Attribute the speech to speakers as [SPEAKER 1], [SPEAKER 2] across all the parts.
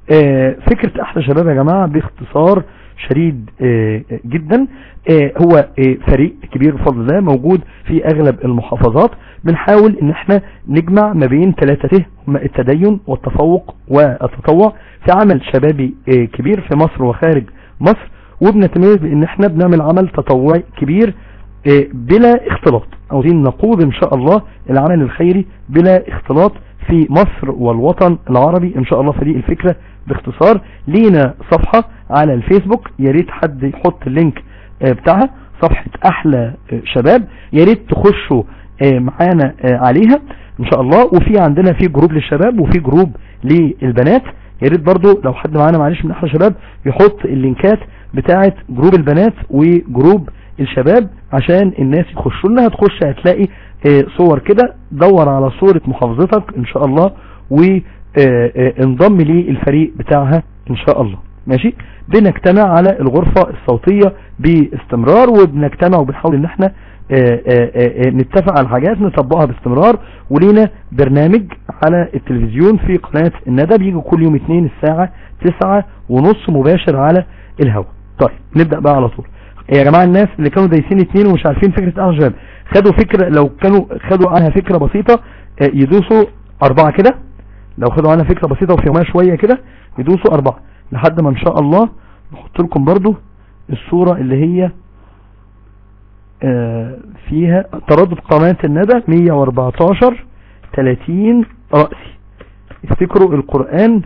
[SPEAKER 1] آه، فكرة احلى شباب يا جماعة باختصار شديد آه، جدا آه، هو آه، فريق كبير بفضل الله موجود في اغلب المحافظات بنحاول ان احنا نجمع ما بين ثلاثته هما التدين والتفوق والتطوع في عمل شبابي آه، كبير في مصر وخارج مصر وبنتميز بان احنا بنعمل عمل تطوعي كبير آه، بلا اختلاط عاوزين نقود ان شاء الله العمل الخيري بلا اختلاط في مصر والوطن العربي ان شاء الله فريق الفكرة باختصار لينا صفحة على الفيسبوك يا ريت حد يحط اللينك آه، بتاعها صفحة احلى آه، شباب يا ريت تخشوا آه، معانا آه، عليها ان شاء الله وفي عندنا في جروب للشباب وفي جروب للبنات يا ريت برضو لو حد معانا معلش من احلى شباب يحط اللينكات بتاعة جروب البنات وجروب الشباب عشان الناس يخشوا لنا هتخش هتلاقي آه، صور كده دور على صورة محافظتك ان شاء الله وانضم للفريق بتاعها ان شاء الله ماشي بنجتمع على الغرفة الصوتية باستمرار وبنجتمع وبنحاول ان احنا آه، آه، آه، نتفق على حاجات نطبقها باستمرار ولينا برنامج على التلفزيون في قناة الندى بيجي كل يوم اثنين الساعة تسعة ونص مباشر على الهواء طيب نبدأ بقى على طول يا جماعة الناس اللي كانوا دايسين اتنين ومش عارفين فكرة اهل شباب خدوا فكرة لو كانوا خدوا عنها فكرة بسيطة آه، يدوسوا اربعة كده لو خدوا عنها فكرة بسيطة وفهمها شوية كده يدوسوا اربعة لحد ما ان شاء الله نحط لكم برضو الصورة اللي هي آه، فيها تردد قناة الندى 114 30 رأسي افتكروا القرآن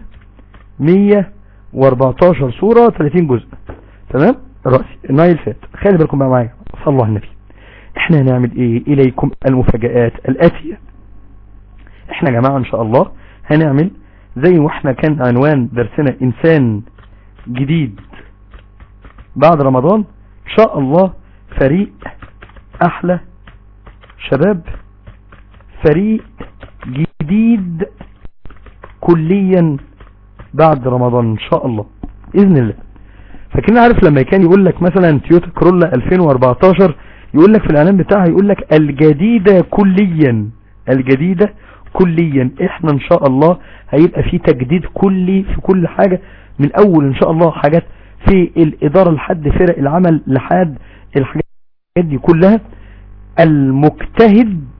[SPEAKER 1] 114 سورة 30 جزء تمام رأسي النايل فات خلي بالكم بقى معايا صلى الله على النبي احنا هنعمل ايه اليكم المفاجآت الاتية احنا يا جماعة ان شاء الله هنعمل زي واحنا كان عنوان درسنا انسان جديد بعد رمضان ان شاء الله فريق احلى شباب فريق جديد كليا بعد رمضان ان شاء الله باذن الله فكنا عارف لما كان يقول لك مثلا تويوتا كرولا 2014 يقول لك في الاعلان بتاعها يقول لك الجديدة كليا الجديدة كليا احنا ان شاء الله هيبقى في تجديد كلي في كل حاجة من اول ان شاء الله حاجات في الادارة لحد فرق العمل لحد الحاجات دي كلها المجتهد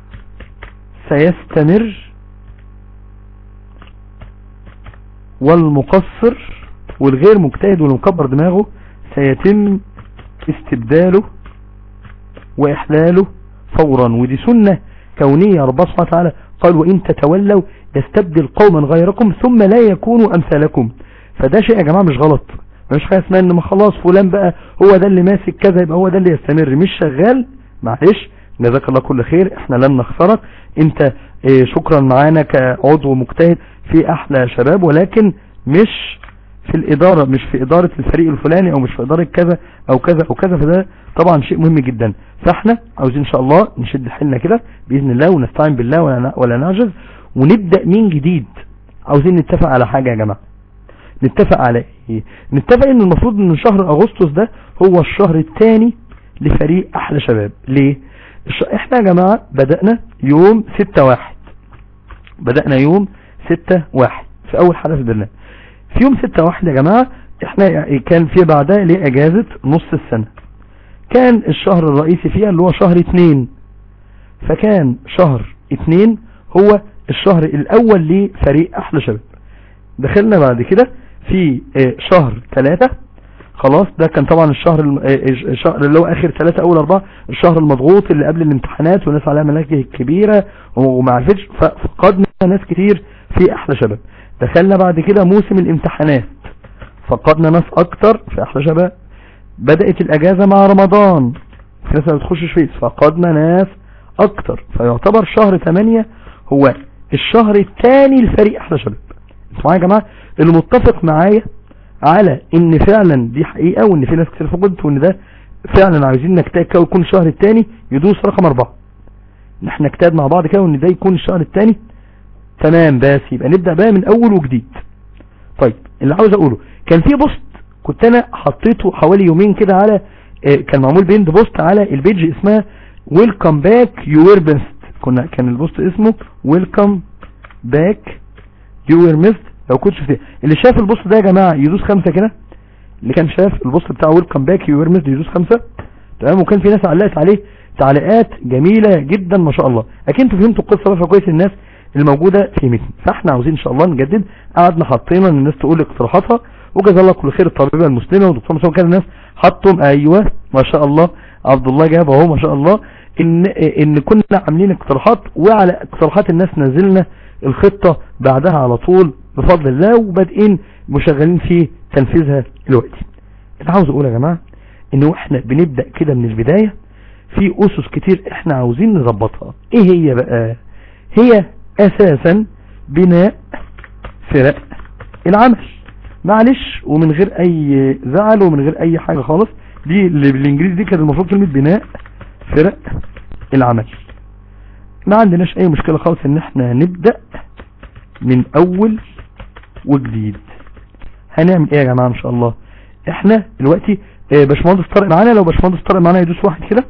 [SPEAKER 1] سيستمر والمقصر والغير مجتهد والمكبر دماغه سيتم استبداله وإحلاله فورا ودي سنة كونية ربنا سبحانه وتعالى قال وإن تتولوا يستبدل قوما غيركم ثم لا يكونوا أمثالكم فده شيء يا جماعة مش غلط مش حاجة اسمها ان ما خلاص فلان بقى هو ده اللي ماسك كذا يبقى هو ده اللي يستمر مش شغال معلش جزاك الله كل خير احنا لن نخسرك انت اه شكرا معانا كعضو مجتهد في احلى شباب ولكن مش في الادارة مش في ادارة الفريق الفلاني او مش في ادارة كذا او كذا او كذا فده طبعا شيء مهم جدا فاحنا عاوزين ان شاء الله نشد حيلنا كده باذن الله ونستعين بالله ولا ولا نعجز ونبدأ من جديد عاوزين نتفق على حاجة يا جماعة نتفق على ايه نتفق ان المفروض ان شهر اغسطس ده هو الشهر الثاني لفريق احلى شباب ليه الش... احنا يا جماعة بدأنا يوم ستة واحد بدأنا يوم ستة واحد في اول حلقة في البرنامج في يوم ستة واحد يا جماعة احنا يعني كان في بعدها لاجازة نص السنة كان الشهر الرئيسي فيها اللي هو شهر اتنين فكان شهر اتنين هو الشهر الاول لفريق احلى شباب دخلنا بعد كده في شهر ثلاثة خلاص ده كان طبعا الشهر الشهر اللي هو اخر ثلاثة اول اربعة الشهر المضغوط اللي قبل الامتحانات والناس عليها ملاكه كبيرة وما عرفتش ففقدنا ناس كتير في احلى شباب دخلنا بعد كده موسم الامتحانات فقدنا ناس اكتر في احلى شباب بدأت الاجازة مع رمضان في ناس ما بتخشش فيه فقدنا ناس اكتر فيعتبر شهر 8 هو الشهر الثاني لفريق احلى شباب انتوا معايا يا جماعه المتفق معايا على ان فعلا دي حقيقة وان في ناس كتير فقدت وان ده فعلا عايزين نجتهد كده ويكون الشهر الثاني يدوس رقم اربعة ان احنا نجتهد مع بعض كده وان ده يكون الشهر الثاني تمام بس يبقى نبدأ بقى من اول وجديد طيب اللي عاوز اقوله كان في بوست كنت انا حطيته حوالي يومين كده على اه كان معمول بيند بوست على البيج اسمها ويلكم باك يور بيست كنا كان البوست اسمه ويلكم باك يور ميست لو كنت شفت اللي شاف البوست ده يا جماعة يدوس خمسة كده اللي كان شاف البوست بتاع ويلكم باك يو ميسد يدوس خمسة تمام وكان في ناس علقت عليه تعليقات جميلة جدا ما شاء الله اكيد انتوا فهمتوا القصة بقى كويس الناس الموجودة في متن فاحنا عاوزين ان شاء الله نجدد قعدنا حطينا ان الناس تقول اقتراحاتها وجزا الله كل خير الطبيبة المسلمة ودكتور مسلم كان الناس حطهم ايوه ما شاء الله عبد الله جاب اهو ما شاء الله ان ان كنا عاملين اقتراحات وعلى اقتراحات الناس نزلنا الخطة بعدها على طول بفضل الله وبادئين مشغلين في تنفيذها دلوقتي اللي عاوز اقول يا جماعة انه احنا بنبدأ كده من البداية في اسس كتير احنا عاوزين نظبطها ايه هي بقى هي اساسا بناء فرق العمل معلش ومن غير اي زعل ومن غير اي حاجة خالص دي اللي بالانجليزي دي كانت المفروض كلمة بناء فرق العمل ما عندناش اي مشكلة خالص ان احنا نبدأ من اول وجديد هنعمل ايه يا جماعة ان شاء الله احنا دلوقتي اه باشمهندس طارق معانا لو باشمهندس طارق معانا يدوس واحد كده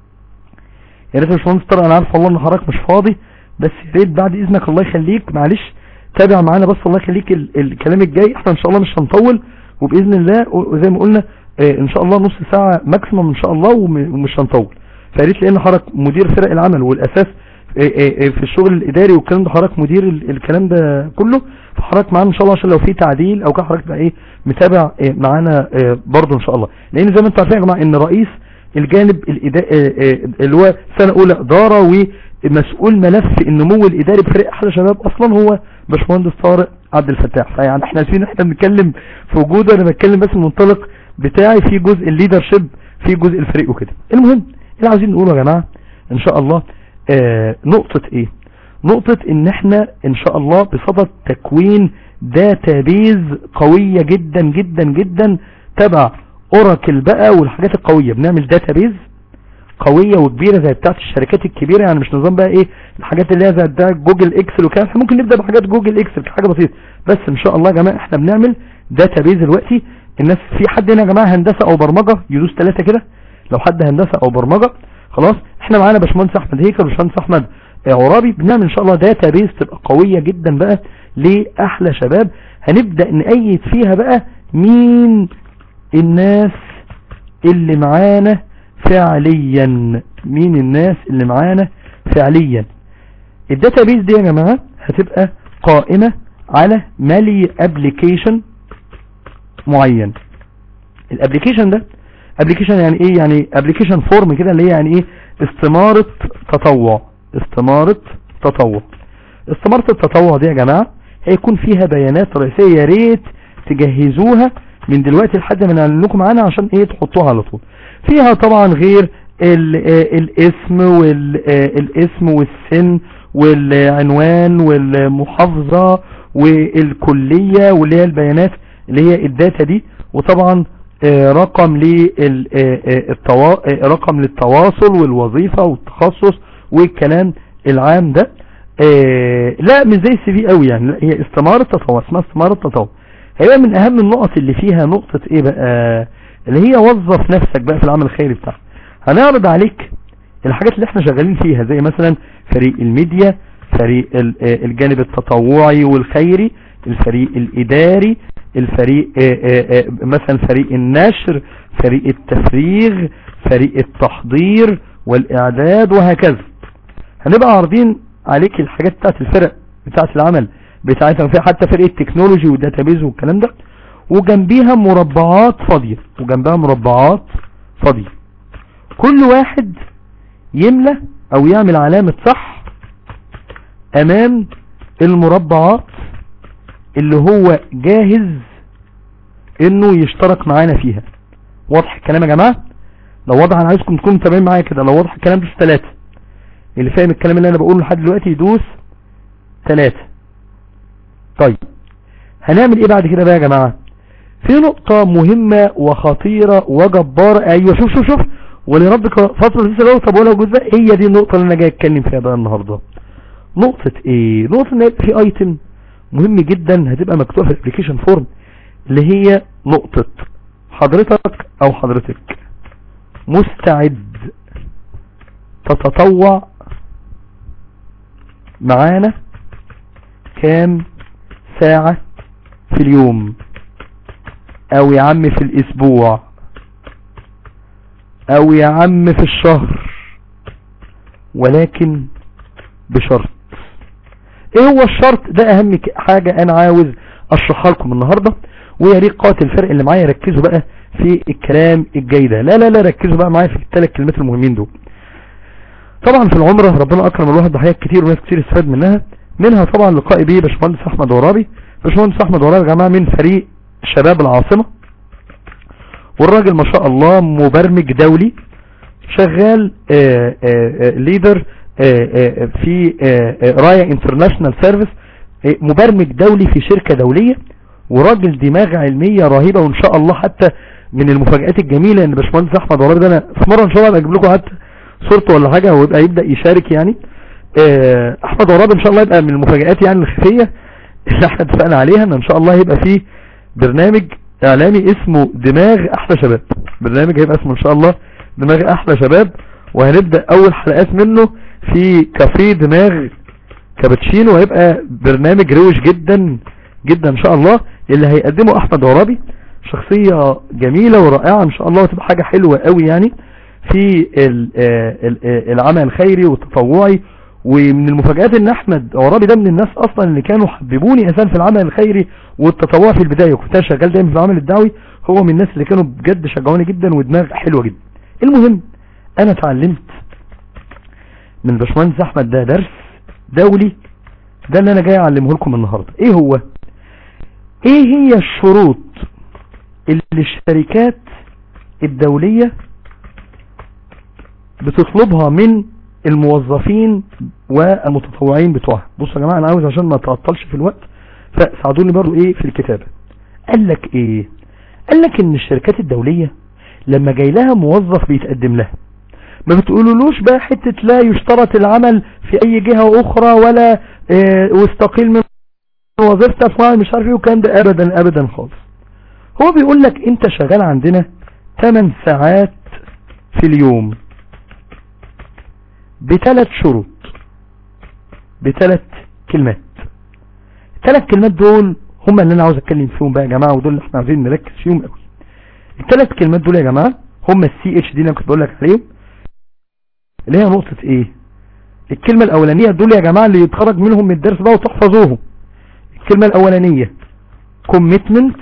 [SPEAKER 1] يا ريت باشمهندس طارق انا عارف والله ان حضرتك مش فاضي بس يا ريت بعد اذنك الله يخليك معلش تابع معانا بس الله يخليك ال الكلام الجاي احنا ان شاء الله مش هنطول وباذن الله وزي ما قلنا اه ان شاء الله نص ساعة ماكسيموم ان شاء الله ومش هنطول فريت لان حضرتك مدير فرق العمل والاساس في الشغل الاداري والكلام ده حضرتك مدير الكلام ده كله فحضرتك معانا ان شاء الله عشان لو في تعديل او كده حضرتك بقى ايه متابع معانا برضه ان شاء الله لان زي ما انتم عارفين يا جماعه ان رئيس الجانب اللي هو سنه اولى اداره ومسؤول ملف النمو الاداري بفريق احلى شباب اصلا هو باشمهندس طارق عبد الفتاح فيعني احنا عارفين احنا بنتكلم في وجوده انا بتكلم بس المنطلق بتاعي في جزء الليدرشيب في جزء الفريق وكده المهم اللي عاوزين نقوله يا جماعه ان شاء الله آه نقطة ايه نقطة ان احنا ان شاء الله بصدد تكوين داتابيز قوية جدا جدا جدا تبع اوراكل بقى والحاجات القوية بنعمل داتابيز قوية وكبيرة زي بتاعت الشركات الكبيرة يعني مش نظام بقى ايه الحاجات اللي هي زي ده جوجل اكسل وكده احنا ممكن نبدأ بحاجات جوجل اكسل حاجة بسيطة بس ان شاء الله يا جماعة احنا بنعمل داتابيز دلوقتي الناس في حد هنا يا جماعة هندسة او برمجة يدوس ثلاثة كده لو حد هندسة او برمجة خلاص احنا معانا باشمهندس احمد هيكل وباشمهندس احمد عرابي بنعمل ان شاء الله داتا بيز تبقى قوية جدا بقى لاحلى شباب هنبدأ نأيد فيها بقى مين الناس اللي معانا فعليا مين الناس اللي معانا فعليا الداتا بيز دي يا جماعة هتبقى قائمة على مالي ابليكيشن معين الابليكيشن ده ابليكيشن يعني ايه يعني ابليكيشن فورم كده اللي هي يعني ايه استمارة تطوع استمارة تطوع استمارة التطوع دي يا جماعة هيكون فيها بيانات رئيسية يا ريت تجهزوها من دلوقتي لحد ما نعلن لكم عنها عشان ايه تحطوها على طول فيها طبعا غير ال الاسم والاسم والسن والعنوان والمحافظة والكلية واللي هي البيانات اللي هي الداتا دي وطبعا رقم للتوا... رقم للتواصل والوظيفة والتخصص والكلام العام ده لا مش زي السي في قوي يعني لا هي استمارة تطوع اسمها استمارة تطوع هيبقى من اهم النقط اللي فيها نقطة ايه بقى اللي هي وظف نفسك بقى في العمل الخيري بتاعك هنعرض عليك الحاجات اللي احنا شغالين فيها زي مثلا فريق الميديا فريق الجانب التطوعي والخيري الفريق الاداري الفريق مثلا فريق النشر فريق التفريغ فريق التحضير والاعداد وهكذا هنبقى عارضين عليك الحاجات بتاعت الفرق بتاعت العمل بتاعتها فيها حتى فريق التكنولوجي والداتابيز والكلام ده وجنبيها مربعات فاضية وجنبها مربعات فاضية كل واحد يملى او يعمل علامة صح امام المربعات اللي هو جاهز انه يشترك معانا فيها واضح الكلام يا جماعة لو واضح انا عايزكم تكونوا متابعين معايا كده لو واضح الكلام دوس ثلاثة اللي فاهم الكلام اللي انا بقوله لحد دلوقتي يدوس ثلاثة طيب هنعمل ايه بعد كده بقى يا جماعة في نقطة مهمة وخطيرة وجبارة ايوه شوف شوف شوف ولربك فترة لسه لو طب ولا جزء هي دي النقطة اللي انا جاي اتكلم فيها بقى النهاردة نقطة ايه نقطة ان يبقى في ايتم مهم جدا هتبقى مكتوبة في الابليكيشن فورم اللي هي نقطة حضرتك او حضرتك مستعد تتطوع معانا كام ساعة في اليوم او يا عم في الاسبوع او يا عم في الشهر ولكن بشرط ايه هو الشرط ده اهم حاجة انا عاوز اشرحها لكم النهاردة ويا ريت قاتل الفرق اللي معايا ركزوا بقى في الكلام الجاي ده لا لا لا ركزوا بقى معايا في الثلاث كلمات المهمين دول طبعا في العمرة ربنا اكرم الواحد بحاجات كتير وناس كتير استفاد منها منها طبعا لقائي بيه باشمهندس احمد ورابي باشمهندس احمد ورابي يا جماعه من فريق شباب العاصمه والراجل ما شاء الله مبرمج دولي شغال ليدر في رايا انترناشونال سيرفيس مبرمج دولي في شركة دولية وراجل دماغ علمية رهيبة وان شاء الله حتى من المفاجآت الجميلة ان باشمهندس احمد ورابي ده انا في مرة ان شاء الله اجيب لكم حتى صورته ولا حاجة ويبقى يبدأ يشارك يعني احمد ورابي ان شاء الله يبقى من المفاجآت يعني الخفية اللي احنا اتفقنا عليها ان ان شاء الله هيبقى فيه برنامج اعلامي اسمه دماغ احلى شباب برنامج هيبقى اسمه ان شاء الله دماغ احلى شباب وهنبدأ اول حلقات منه في كافيه دماغ كابتشينو وهيبقى برنامج روش جدا جدا ان شاء الله اللي هيقدمه احمد عرابي شخصية جميلة ورائعة ان شاء الله وتبقى حاجة حلوة قوي يعني في العمل الخيري والتطوعي ومن المفاجآت ان احمد عرابي ده من الناس اصلا اللي كانوا حببوني اساسا في العمل الخيري والتطوعي في البداية كنت شغال دايما في العمل الدعوي هو من الناس اللي كانوا بجد شجعوني جدا ودماغ حلوة جدا المهم انا اتعلمت من باشمهندس احمد ده درس دولي ده اللي انا جاي اعلمه لكم النهاردة ايه هو ايه هي الشروط اللي الشركات الدولية بتطلبها من الموظفين والمتطوعين بتوعها بصوا يا جماعة انا عاوز عشان ما تعطلش في الوقت فساعدوني برضو ايه في الكتابة قال لك ايه قال لك ان الشركات الدولية لما جاي لها موظف بيتقدم لها ما بتقولولوش بقى حتة لا يشترط العمل في اي جهة اخرى ولا اه واستقيل من وظيفتك مش عارف ايه وكان ده ابدا ابدا خالص هو بيقول لك انت شغال عندنا 8 ساعات في اليوم بثلاث شروط بثلاث كلمات الثلاث كلمات دول هم اللي انا عاوز اتكلم فيهم بقى يا جماعة ودول اللي احنا عاوزين نركز فيهم قوي الثلاث كلمات دول يا جماعة هم السي اتش دي اللي انا كنت بقول لك عليهم اللي هي نقطة ايه الكلمة الاولانية دول يا جماعة اللي يتخرج منهم من الدرس بقى وتحفظوهم الكلمة الاولانية commitment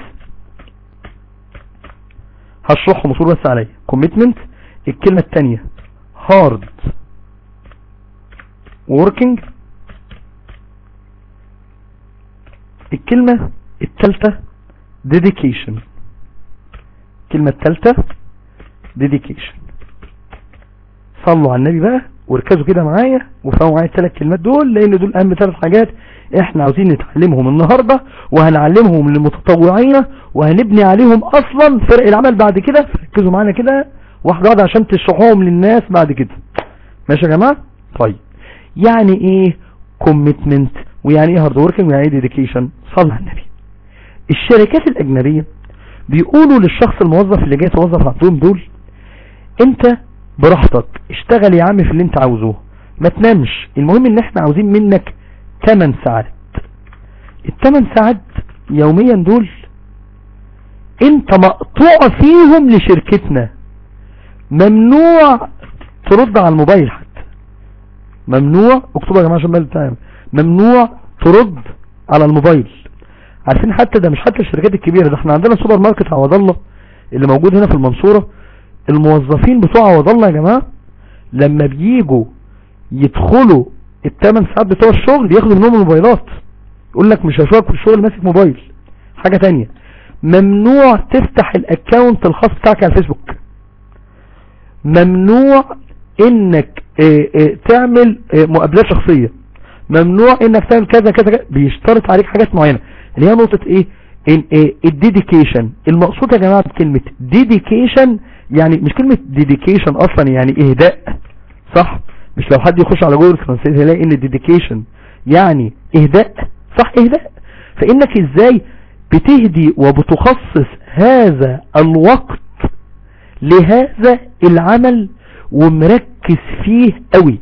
[SPEAKER 1] هشرحهم مصور بس عليا commitment الكلمة الثانية hard working الكلمة الثالثة dedication الكلمة الثالثة dedication صلوا على النبي بقى وركزوا كده معايا وفهموا معايا الثلاث كلمات دول لان دول اهم ثلاث حاجات احنا عاوزين نتعلمهم النهاردة وهنعلمهم للمتطوعين وهنبني عليهم اصلا فرق العمل بعد كده ركزوا معانا كده واحدة واحدة عشان تشرحوهم للناس بعد كده ماشي يا جماعة طيب يعني ايه كوميتمنت ويعني ايه هارد وركينج ويعني ايه ديديكيشن صلى على النبي الشركات الاجنبية بيقولوا للشخص الموظف اللي جاي يتوظف عندهم دول انت براحتك اشتغل يا عم في اللي انت عاوزوه ما تنامش المهم ان احنا عاوزين منك 8 ساعات الثمان ساعات يوميا دول انت مقطوع فيهم لشركتنا ممنوع ترد على الموبايل حتى ممنوع اكتبوا يا جماعه عشان بقى ممنوع ترد على الموبايل عارفين حتى ده مش حتى الشركات الكبيرة ده احنا عندنا سوبر ماركت عوض الله اللي موجود هنا في المنصورة الموظفين بتوع عوض الله يا جماعة لما بيجوا يدخلوا الثمان ساعات بتوع الشغل بياخدوا منهم الموبايلات يقول لك مش هشوفك في الشغل ماسك موبايل حاجة تانية ممنوع تفتح الاكونت الخاص بتاعك على الفيسبوك ممنوع انك اه اه تعمل اه مقابلات شخصية ممنوع انك تعمل كذا كذا كذا بيشترط عليك حاجات معينة اللي هي نقطة ايه الديديكيشن المقصود يا جماعة بكلمة ديديكيشن يعني مش كلمة ديديكيشن اصلا يعني اهداء صح مش لو حد يخش على جوجل ترانسليت هيلاقي ان ديديكيشن يعني اهداء صح اهداء فانك ازاي بتهدي وبتخصص هذا الوقت لهذا العمل ومركز فيه قوي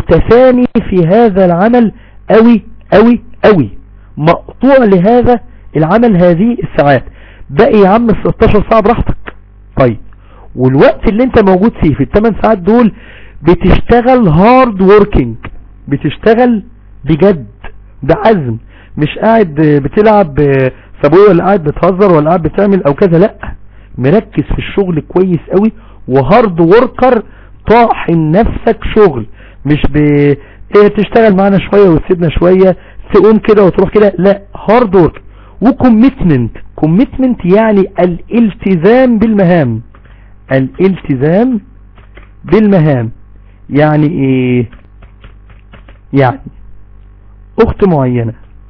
[SPEAKER 1] ومتفاني في هذا العمل قوي قوي قوي مقطوع لهذا العمل هذه الساعات باقي يا عم 16 ساعة براحتك طيب والوقت اللي انت موجود فيه في الثمان ساعات دول بتشتغل هارد ووركينج بتشتغل بجد بعزم مش قاعد بتلعب سابوي ولا قاعد بتهزر ولا قاعد بتعمل او كذا لا مركز في الشغل كويس قوي وهارد وركر طاحن نفسك شغل مش ب ايه تشتغل معانا شوية وتسيبنا شوية تقوم كده وتروح كده لا هارد ورك وكوميتمنت كوميتمنت يعني الالتزام بالمهام الالتزام بالمهام يعني ايه يعني اخت معينة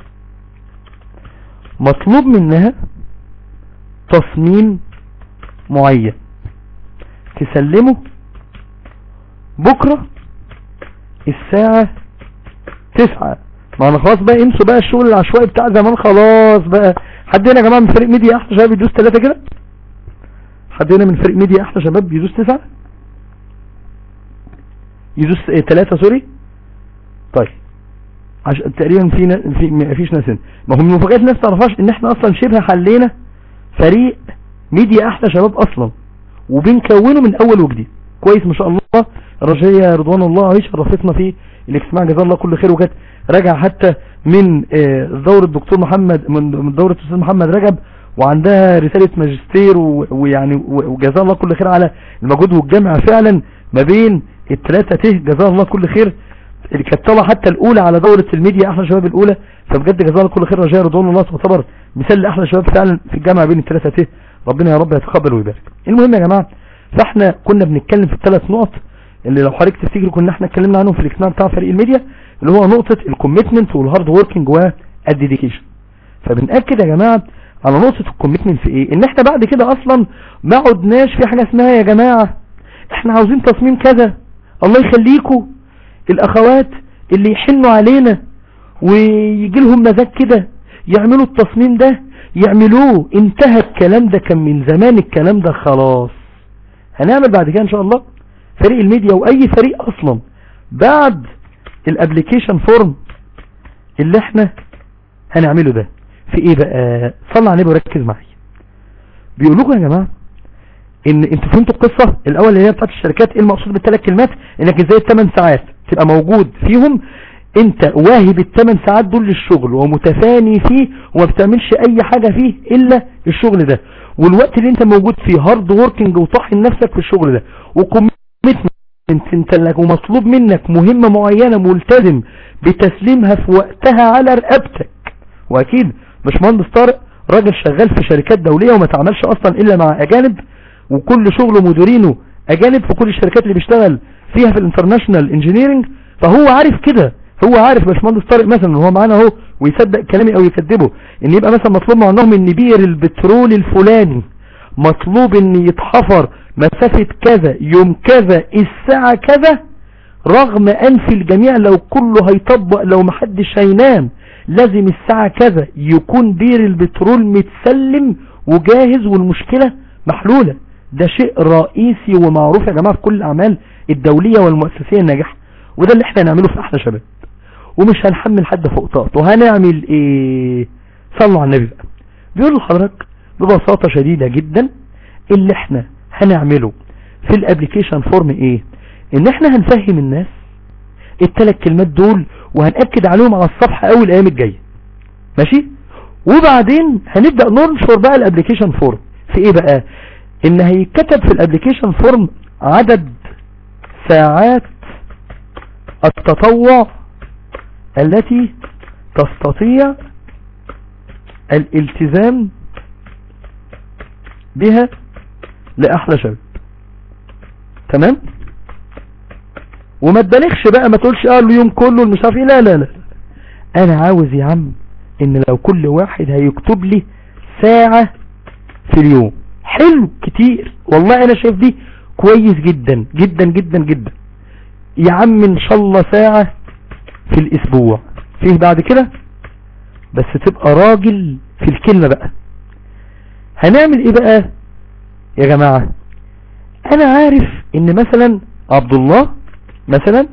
[SPEAKER 1] مطلوب منها تصميم معين تسلمه بكرة الساعة تسعة ما انا خلاص بقى انسوا بقى الشغل العشوائي بتاع زمان خلاص بقى حد هنا يا جماعة من فريق ميديا احلى شباب يدوس ثلاثة كده حد هنا من فريق ميديا احلى شباب يدوس تسعة يدوس ايه ثلاثة سوري طيب عش... تقريبا في نا... في ما فيش ناس هنا ما هو من مفاجآت الناس تعرفهاش ان احنا اصلا شبه حلينا فريق ميديا احلى شباب اصلا وبنكونه من اول وجديد كويس ما شاء الله رجية رضوان الله عليه شرفتنا في الاجتماع جزاه الله كل خير وكانت راجع حتى من دورة الدكتور محمد من دورة الاستاذ محمد رجب وعندها رسالة ماجستير ويعني وجزاه الله كل خير على المجهود والجمع فعلا ما بين الثلاثة ته جزاه الله كل خير اللي كانت طالعه حتى الاولى على دورة الميديا احلى شباب الاولى فبجد جزاه الله كل خير رجاء رضوان الله تعتبر مثال لاحلى شباب فعلا في الجامعة بين الثلاثة ته ربنا يا رب يتقبل ويبارك المهم يا جماعة فاحنا كنا بنتكلم في الثلاث نقط اللي لو حضرتك تفتكروا كنا احنا اتكلمنا عنهم في الاجتماع بتاع فريق الميديا اللي هو نقطة الكوميتمنت والهارد ووركينج والديديكيشن فبنأكد يا جماعة على نقطة الكوميتمنت في ايه ان احنا بعد كده اصلا ما عدناش في حاجة اسمها يا جماعة احنا عاوزين تصميم كذا الله يخليكوا الاخوات اللي يحنوا علينا ويجي لهم مزاج كده يعملوا التصميم ده يعملوه انتهى الكلام ده كان من زمان الكلام ده خلاص هنعمل بعد كده ان شاء الله فريق الميديا واي فريق اصلا بعد الابليكيشن فورم اللي احنا هنعمله ده في ايه بقى صلى على النبي وركز معايا بيقول لكم يا جماعه ان انتوا فهمتوا القصه الاول اللي هي بتاعت الشركات ايه المقصود بالثلاث كلمات انك ازاي الثمان ساعات تبقى موجود فيهم انت واهب الثمان ساعات دول للشغل ومتفاني فيه وما بتعملش اي حاجة فيه الا الشغل ده والوقت اللي انت موجود فيه هارد ووركينج وطحن نفسك في الشغل ده وكوميتمنت انت لك ومطلوب منك مهمة معينة ملتزم بتسليمها في وقتها على رقبتك واكيد مش مهندس طارق راجل شغال في شركات دولية وما تعملش اصلا الا مع اجانب وكل شغله مديرينه اجانب في كل الشركات اللي بيشتغل فيها في الانترناشنال انجينيرنج فهو عارف كده هو عارف باشمهندس طارق مثلا هو معانا اهو ويصدق كلامي او يكذبه ان يبقى مثلا مطلوب معناهم ان بير البترول الفلاني مطلوب ان يتحفر مسافة كذا يوم كذا الساعة كذا رغم انف الجميع لو كله هيطبق لو محدش هينام لازم الساعة كذا يكون بير البترول متسلم وجاهز والمشكلة محلولة ده شيء رئيسي ومعروف يا جماعة في كل الاعمال الدولية والمؤسسية الناجحة وده اللي احنا نعمله في احلى شباب ومش هنحمل حد فوق طاقته هنعمل ايه صلوا على النبي بقى بيقول لحضرتك ببساطة شديدة جدا اللي احنا هنعمله في الابليكيشن فورم ايه ان احنا هنفهم الناس الثلاث كلمات دول وهنأكد عليهم على الصفحة اول الايام الجاية ماشي وبعدين هنبدأ ننشر بقى الابليكيشن فورم في ايه بقى ان هيتكتب في الابليكيشن فورم عدد ساعات التطوع التي تستطيع الالتزام بها لأحلى شباب تمام وما تبالغش بقى ما تقولش اه اليوم كله مش عارف ايه لا لا لا انا عاوز يا عم ان لو كل واحد هيكتب لي ساعة في اليوم حلو كتير والله انا شايف دي كويس جدا جدا جدا جدا يا عم ان شاء الله ساعة في الاسبوع فيه بعد كده بس تبقى راجل في الكلمة بقى هنعمل ايه بقى يا جماعة انا عارف ان مثلا عبد الله مثلا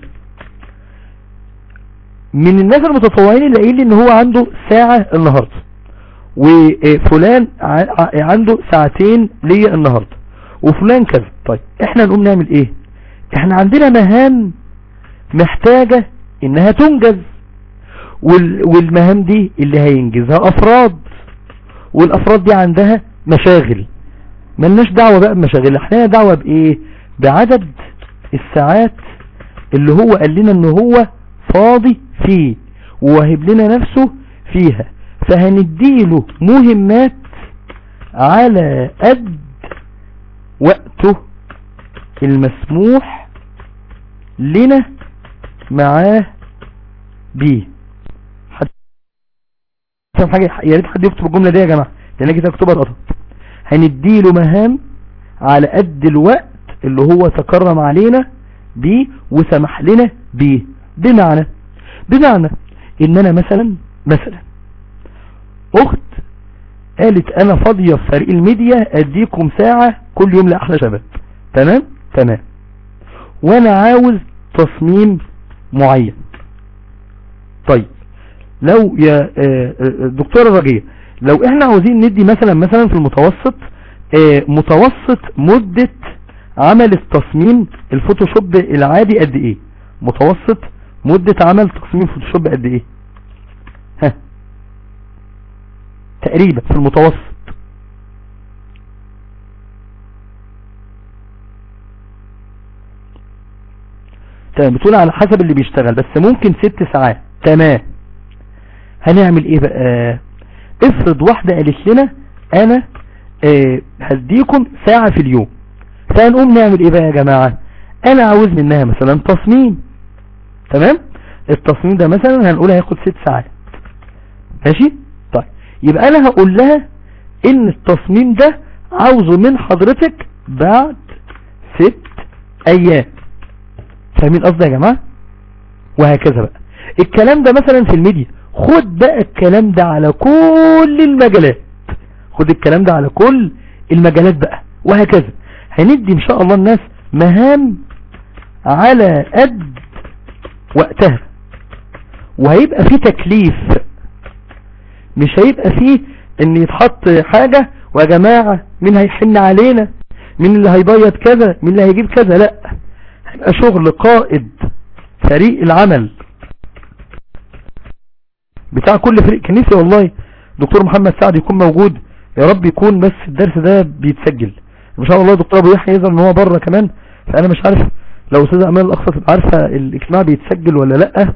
[SPEAKER 1] من الناس المتطوعين اللي قايل لي ان هو عنده ساعة النهاردة وفلان عنده ساعتين ليا النهاردة وفلان كذا طيب احنا نقوم نعمل ايه احنا عندنا مهام محتاجة انها تنجز والمهام دي اللي هينجزها افراد والافراد دي عندها مشاغل ملناش دعوة بقى بمشاغل احنا دعوة بايه بعدد الساعات اللي هو قال لنا ان هو فاضي فيه وواهب لنا نفسه فيها فهنديله مهمات على قد وقته المسموح لنا معاه بيه حد حاجة يا ريت حد يكتب الجملة دي يا جماعة لان كده اكتبها اتقطع هنديله مهام على قد الوقت اللي هو تكرم علينا بيه وسمح لنا بيه بمعنى بمعنى ان انا مثلا مثلا اخت قالت انا فاضية في فريق الميديا اديكم ساعة كل يوم لاحلى شباب تمام تمام وانا عاوز تصميم معين طيب لو يا دكتورة رجية لو احنا عاوزين ندي مثلا مثلا في المتوسط متوسط مدة عمل التصميم الفوتوشوب العادي قد ايه متوسط مدة عمل تصميم فوتوشوب قد ايه ها تقريبا في المتوسط تمام بتقول على حسب اللي بيشتغل بس ممكن ست ساعات تمام هنعمل ايه بقى افرض واحدة قالت لنا انا اه هديكم ساعة في اليوم فهنقوم نعمل ايه بقى يا جماعة انا عاوز منها مثلا تصميم تمام التصميم ده مثلا هنقول هياخد ست ساعات ماشي طيب يبقى انا هقول لها ان التصميم ده عاوزه من حضرتك بعد ست ايام فاهمين قصدي يا جماعة وهكذا بقى الكلام ده مثلا في الميديا خد بقى الكلام ده على كل المجالات خد الكلام ده على كل المجالات بقى وهكذا هندي ان شاء الله الناس مهام على قد وقتها وهيبقى في تكليف مش هيبقى فيه ان يتحط حاجة ويا جماعة مين هيحن علينا مين اللي هيبيض كذا مين اللي هيجيب كذا لا هيبقى شغل قائد فريق العمل بتاع كل فريق كان نفسي والله دكتور محمد سعد يكون موجود يا رب يكون بس الدرس ده بيتسجل ان شاء الله دكتور ابو يحيى يظهر ان هو بره كمان فانا مش عارف لو استاذ امال الاقصى تبقى عارفه الاجتماع بيتسجل ولا لا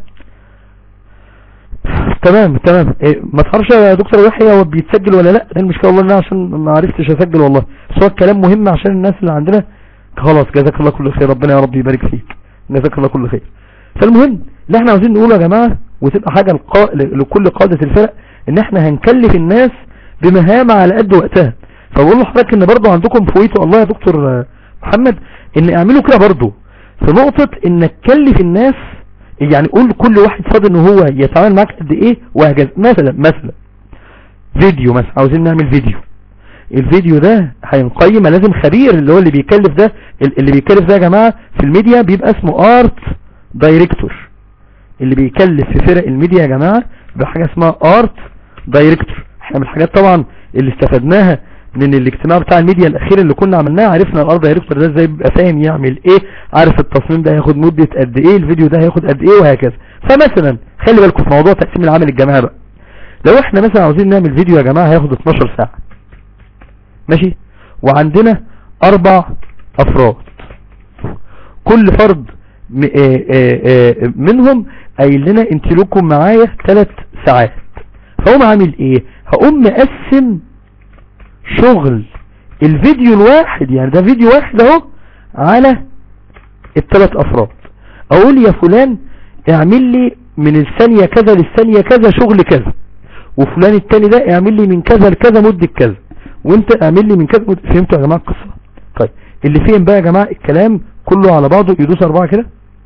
[SPEAKER 1] تمام تمام إيه ما تعرفش يا دكتور يحيى هو بيتسجل ولا لا ده المشكله والله انا عشان ما عرفتش اسجل والله بس هو الكلام مهم عشان الناس اللي عندنا خلاص جزاك الله كل خير ربنا يا رب يبارك فيك جزاك الله كل خير فالمهم اللي احنا عاوزين نقوله يا جماعه وتبقى حاجه لقاء لكل قاده الفرق ان احنا هنكلف الناس بمهام على قد وقتها فبقول لحضرتك ان برضه عندكم فويته الله يا دكتور محمد ان اعملوا كده برضه في نقطة انك تكلف الناس يعني قول كل واحد فاضي ان هو يتعامل معاك قد ايه وهكذا مثلا مثلا فيديو مثلا عاوزين نعمل فيديو الفيديو ده هينقيم لازم خبير اللي هو اللي بيكلف ده اللي بيكلف ده يا جماعة في الميديا بيبقى اسمه ارت دايركتور اللي بيكلف في فرق الميديا يا جماعة بحاجة اسمها ارت دايركتور احنا من الحاجات طبعا اللي استفدناها من الاجتماع بتاع الميديا الاخير اللي كنا عملناه عرفنا الارض دايركتور ده ازاي بيبقى فاهم يعمل ايه عارف التصميم ده هياخد مدة قد ايه الفيديو ده هياخد قد ايه وهكذا فمثلا خلي بالكم في موضوع تقسيم العمل الجماعي بقى لو احنا مثلا عاوزين نعمل فيديو يا جماعة هياخد 12 ساعة ماشي وعندنا اربع افراد كل فرد منهم قايل لنا انت لكم معايا ثلاث ساعات فهم عامل ايه هقوم مقسم شغل الفيديو الواحد يعني ده فيديو واحد اهو على الثلاث افراد اقول يا فلان اعمل لي من الثانية كذا للثانية كذا شغل كذا وفلان التاني ده اعمل لي من كذا لكذا مدة كذا وانت اعمل لي من كذا مدة فهمتوا يا جماعة القصة طيب اللي فين بقى يا جماعة الكلام كله على بعضه يدوس اربعة كده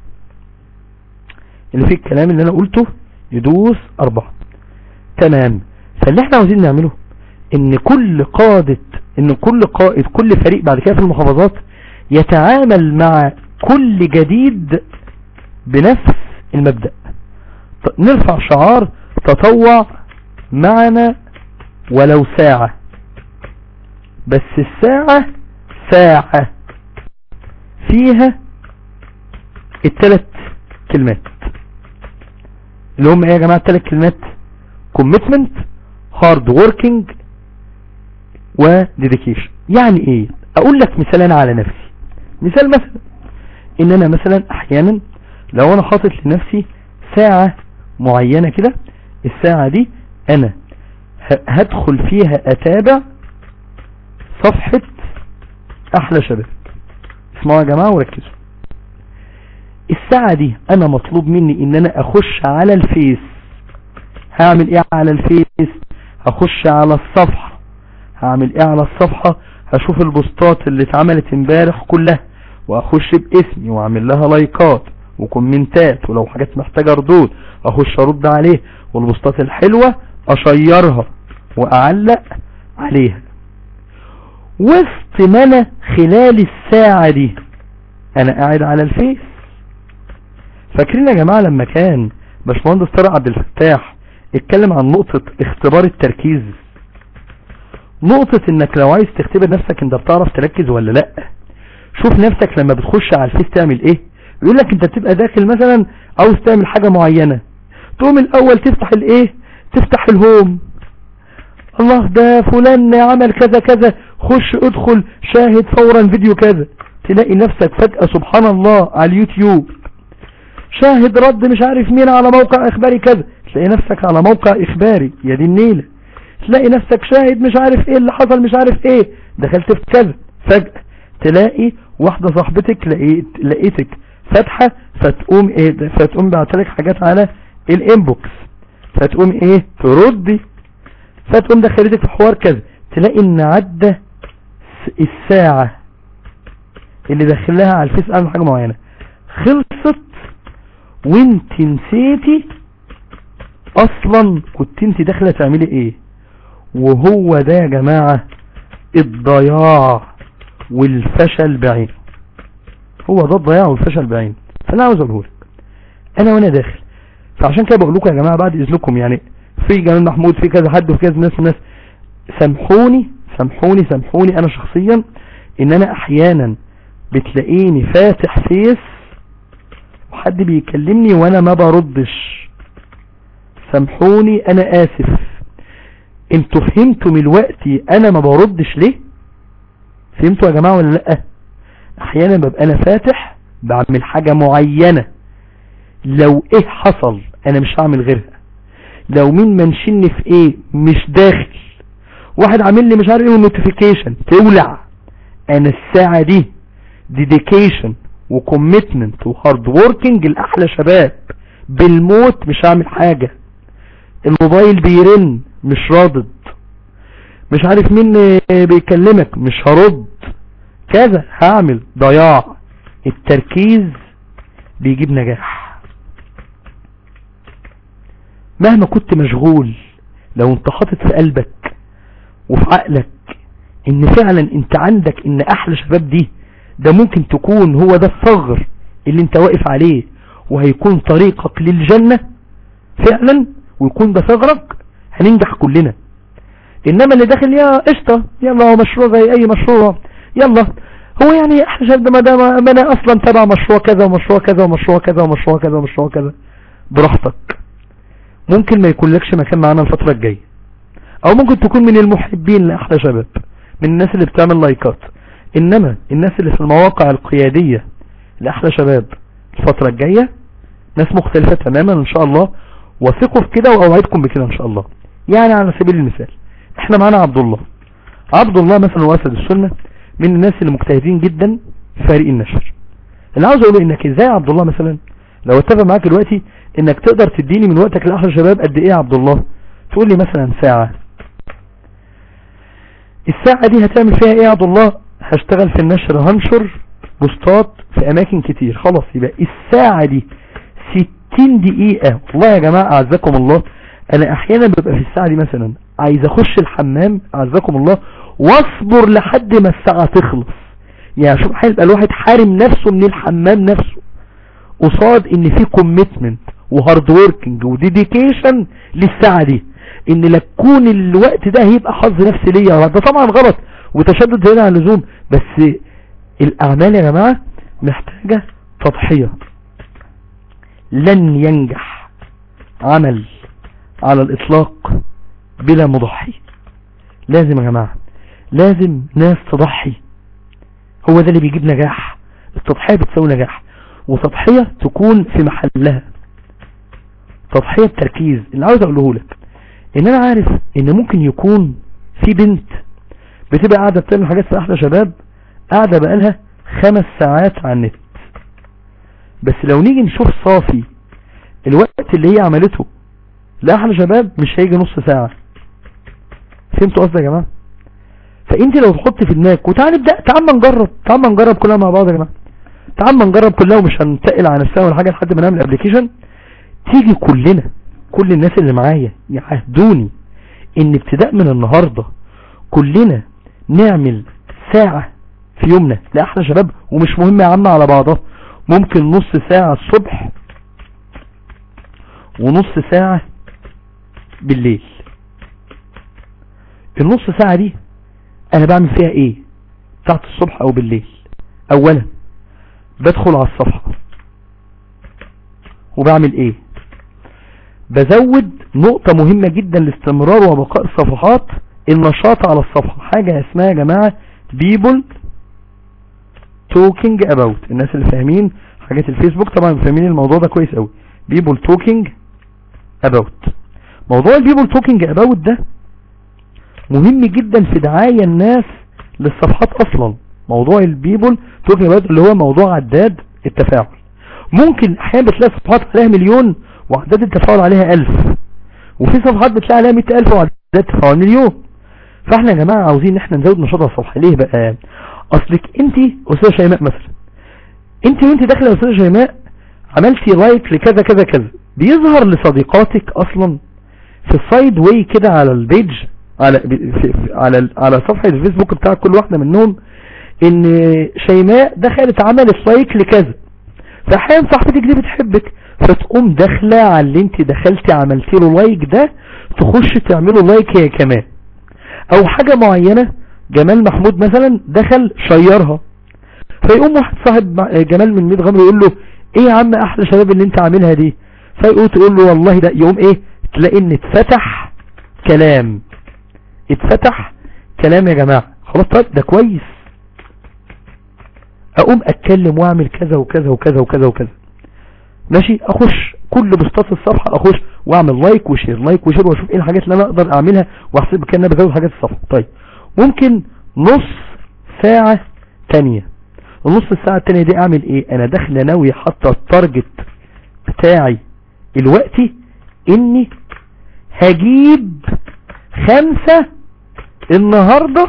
[SPEAKER 1] اللي فيه الكلام اللي انا قلته يدوس اربعة تمام فاللي احنا عاوزين نعمله ان كل قادة ان كل قائد كل فريق بعد كده في المحافظات يتعامل مع كل جديد بنفس المبدأ نرفع شعار تطوع معنا ولو ساعة بس الساعة ساعة فيها الثلاث كلمات اللي هم ايه يا جماعة الثلاث كلمات commitment hard working و dedication يعني ايه اقول لك مثال انا على نفسي مثال مثلا ان انا مثلا احيانا لو انا حاطط لنفسي ساعة معينة كده الساعة دي انا هدخل فيها اتابع صفحة احلى شباب اسمعوا يا جماعة وركزوا الساعة دي انا مطلوب مني ان انا اخش على الفيس هعمل ايه على الفيس هخش على الصفحة هعمل ايه على الصفحة هشوف البوستات اللي اتعملت امبارح كلها واخش باسمي واعمل لها لايكات وكومنتات ولو حاجات محتاجة ردود اخش ارد عليه والبوستات الحلوة اشيرها واعلق عليها وسط ما انا خلال الساعة دي انا قاعد على الفيس فاكرين يا جماعة لما كان باشمهندس طارق عبد الفتاح اتكلم عن نقطة اختبار التركيز نقطة انك لو عايز تختبر نفسك انت بتعرف تركز ولا لا شوف نفسك لما بتخش على الفيس تعمل ايه يقول لك انت بتبقى داخل مثلا عاوز تعمل حاجة معينة تقوم الاول تفتح الايه تفتح الهوم الله ده فلان عمل كذا كذا خش ادخل شاهد فورا فيديو كذا تلاقي نفسك فجأة سبحان الله على اليوتيوب شاهد رد مش عارف مين على موقع اخباري كذا تلاقي نفسك على موقع اخباري يا دي النيلة تلاقي نفسك شاهد مش عارف ايه اللي حصل مش عارف ايه دخلت في كذا فجأة تلاقي واحدة صاحبتك لقيت لقيتك فاتحة فتقوم ايه فتقوم بعتلك حاجات على الانبوكس فتقوم ايه تردي فتقوم دخلتك في حوار كذا تلاقي ان عدى الساعة اللي دخلها على الفيس اعمل حاجة معينة خلصت وانت نسيتي اصلا كنت انت داخلة تعملي ايه وهو ده يا جماعة الضياع والفشل بعينه هو ده الضياع والفشل بعينه فانا عاوز اقوله لك انا وانا داخل فعشان كده بقول لكم يا جماعة بعد اذنكم يعني في جمال محمود في كذا حد وفي كذا ناس وناس سامحوني سامحوني سامحوني انا شخصيا ان انا احيانا بتلاقيني فاتح فيس وحد بيكلمني وانا ما بردش سامحوني انا اسف انتوا فهمتوا من الوقت انا ما بردش ليه فهمتوا يا جماعة ولا لا احيانا ببقى انا فاتح بعمل حاجة معينة لو ايه حصل انا مش هعمل غيرها لو مين منشني في ايه مش داخل واحد عامل لي مش عارف ايه نوتيفيكيشن تولع انا الساعة دي ديديكيشن وكوميتمنت وهارد ووركينج الاحلى شباب بالموت مش هعمل حاجة الموبايل بيرن مش رادد مش عارف مين بيكلمك مش هرد كذا هعمل ضياع التركيز بيجيب نجاح مهما كنت مشغول لو انت حاطط في قلبك وفي عقلك ان فعلا انت عندك ان احلى شباب دي ده ممكن تكون هو ده الثغر اللي انت واقف عليه وهيكون طريقك للجنة فعلا ويكون ده ثغرك هننجح كلنا انما اللي داخل يا قشطة يلا هو مشروع زي اي مشروع يلا هو يعني احلى شباب ما ده ما انا اصلا تبع مشروع كذا ومشروع كذا ومشروع كذا ومشروع كذا ومشروع كذا براحتك ممكن ما يكون لكش مكان معانا الفترة الجاية او ممكن تكون من المحبين لاحلى شباب من الناس اللي بتعمل لايكات انما الناس اللي في المواقع القيادية لاحلى شباب الفترة الجاية ناس مختلفة تماما ان شاء الله وثقوا في كده واوعدكم بكده ان شاء الله يعني على سبيل المثال احنا معانا عبد الله عبد الله مثلا واسد السنة من الناس اللي مجتهدين جدا في فريق النشر اللي عاوز اقوله انك ازاي يا عبد الله مثلا لو اتفق معاك دلوقتي انك تقدر تديني من وقتك لاحلى شباب قد ايه يا عبد الله تقول لي مثلا ساعة الساعة دي هتعمل فيها ايه يا عبد الله هشتغل في النشر هنشر بوستات في اماكن كتير خلاص يبقى الساعة دي 60 دقيقة والله يا جماعة اعزكم الله انا احيانا ببقى في الساعة دي مثلا عايز اخش الحمام اعزكم الله واصبر لحد ما الساعة تخلص يعني شوف هيبقى الواحد حارم نفسه من الحمام نفسه قصاد ان في كوميتمنت وهارد وركينج وديديكيشن للساعة دي ان لكون الوقت ده هيبقى حظ نفسي ليا ده طبعا غلط وتشدد زيادة عن اللزوم بس الاعمال يا جماعة محتاجة تضحية لن ينجح عمل على الاطلاق بلا مضحي لازم يا جماعة لازم ناس تضحي هو ده اللي بيجيب نجاح التضحية بتساوي نجاح وتضحية تكون في محلها تضحية بتركيز اللي عاوز اقوله لك ان انا عارف ان ممكن يكون في بنت بتبقى قاعدة بتعمل حاجات في احلى شباب قاعدة بقالها خمس ساعات على النت بس لو نيجي نشوف صافي الوقت اللي هي عملته لأحلى شباب مش هيجي نص ساعة فهمتوا قصدي يا جماعة فانت لو تحط في دماغك وتعال نبدأ تعال ما نجرب تعال ما نجرب كلها مع بعض يا جماعة تعال ما نجرب كلها ومش هنتقل على نفسنا ولا حاجة لحد ما نعمل ابلكيشن تيجي كلنا كل الناس اللي معايا يعهدوني ان ابتداء من النهاردة كلنا نعمل ساعة في يومنا لأحلى شباب ومش مهم يا عم على بعضها ممكن نص ساعة الصبح ونص ساعة بالليل النص ساعة دي انا بعمل فيها ايه بتاعت الصبح او بالليل اولا بدخل على الصفحة وبعمل ايه بزود نقطة مهمة جدا لاستمرار وبقاء الصفحات النشاط على الصفحة حاجة اسمها يا جماعة people talking about الناس اللي فاهمين حاجات الفيسبوك طبعا فاهمين الموضوع ده كويس قوي people talking about موضوع البيبل توكينج about ده مهم جدا في دعاية الناس للصفحات اصلا موضوع البيبل توكينج about اللي هو موضوع عداد التفاعل ممكن احيانا بتلاقي صفحات عليها مليون وعداد التفاعل عليها الف وفي صفحات بتلاقي عليها مئة الف وعداد التفاعل مليون فاحنا يا جماعة عاوزين ان احنا نزود نشاط الصفحة ليه بقى اصلك انت استاذ شيماء مثلا انت وانت داخله يا استاذ شيماء عملتي لايك لكذا كذا كذا بيظهر لصديقاتك اصلا في السايد واي كده على البيج على في على على صفحة الفيسبوك بتاع كل واحدة منهم ان شيماء دخلت عملت لايك لكذا فاحيانا صاحبتك دي بتحبك فتقوم داخله على اللي انت دخلتي عملتي له لايك ده تخش تعمله لايك هي كمان او حاجة معينة جمال محمود مثلا دخل شيرها فيقوم واحد صاحب جمال من ميت غمر يقول له ايه يا عم احلى شباب اللي انت عاملها دي فيقول تقول له والله ده يوم ايه تلاقي ان اتفتح كلام اتفتح كلام يا جماعة خلاص طيب ده كويس اقوم اتكلم واعمل كذا وكذا وكذا وكذا وكذا ماشي اخش كل بوستات الصفحة اخش واعمل لايك وشير لايك وشير واشوف ايه الحاجات اللي انا اقدر اعملها واحسب كأنها بزود حاجات الصفحة طيب ممكن نص ساعة تانية النص الساعة التانية دي اعمل ايه انا داخله ناوي حتى التارجت بتاعي الوقتي اني هجيب خمسة النهاردة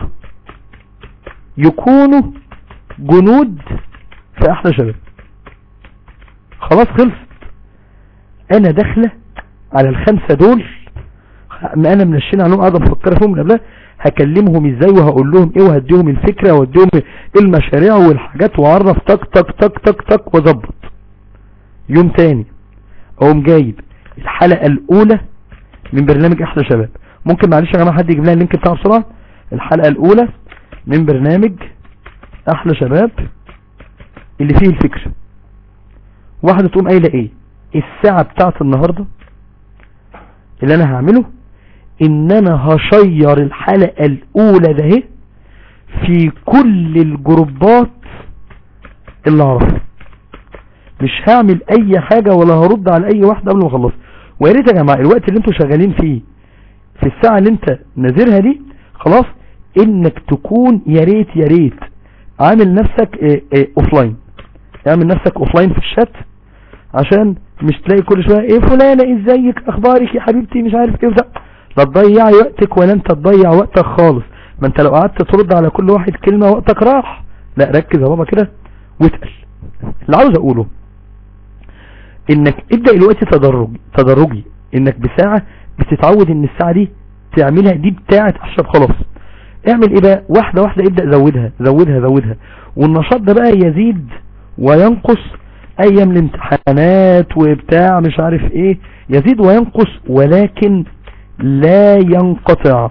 [SPEAKER 1] يكونوا جنود في احلى شباب خلاص خلصت انا داخله على الخمسة دول ما انا منشين عنهم قاعدة مفكرة فيهم من قبلها هكلمهم ازاي وهقول لهم ايه وهديهم الفكرة وهديهم المشاريع والحاجات واعرف تك تك تك تك تك واظبط يوم تاني اقوم جايب الحلقة الاولى من برنامج احلى شباب ممكن معلش يا جماعة حد يجيب لنا اللينك بتاعه بسرعة الحلقة الاولى من برنامج احلى شباب اللي فيه الفكرة واحدة تقوم قايلة ايه الساعة بتاعت النهاردة اللي انا هعمله ان انا هشير الحلقة الاولى ده اهي في كل الجروبات اللي اعرفها مش هعمل اي حاجة ولا هرد على اي واحدة قبل ما اخلص ويا ريت يا جماعة الوقت اللي انتوا شغالين فيه في الساعة اللي انت نازلها دي خلاص انك تكون يا ريت يا ريت عامل نفسك اوفلاين اعمل نفسك اوفلاين في الشات عشان مش تلاقي كل شوية ايه فلانة ازيك اخبارك يا حبيبتي مش عارف ايه وده لا تضيعي وقتك ولا انت تضيع وقتك خالص ما انت لو قعدت ترد على كل واحد كلمة وقتك راح لا ركز يا بابا كده واتقل اللي عاوز اقوله انك ابدأ الوقت تدرجي تدرجي انك بساعة بتتعود ان الساعة دي تعملها دي بتاعة اشرب خلاص اعمل ايه بقى واحدة واحدة ابدأ زودها زودها زودها والنشاط ده بقى يزيد وينقص ايام الامتحانات وبتاع مش عارف ايه يزيد وينقص ولكن لا ينقطع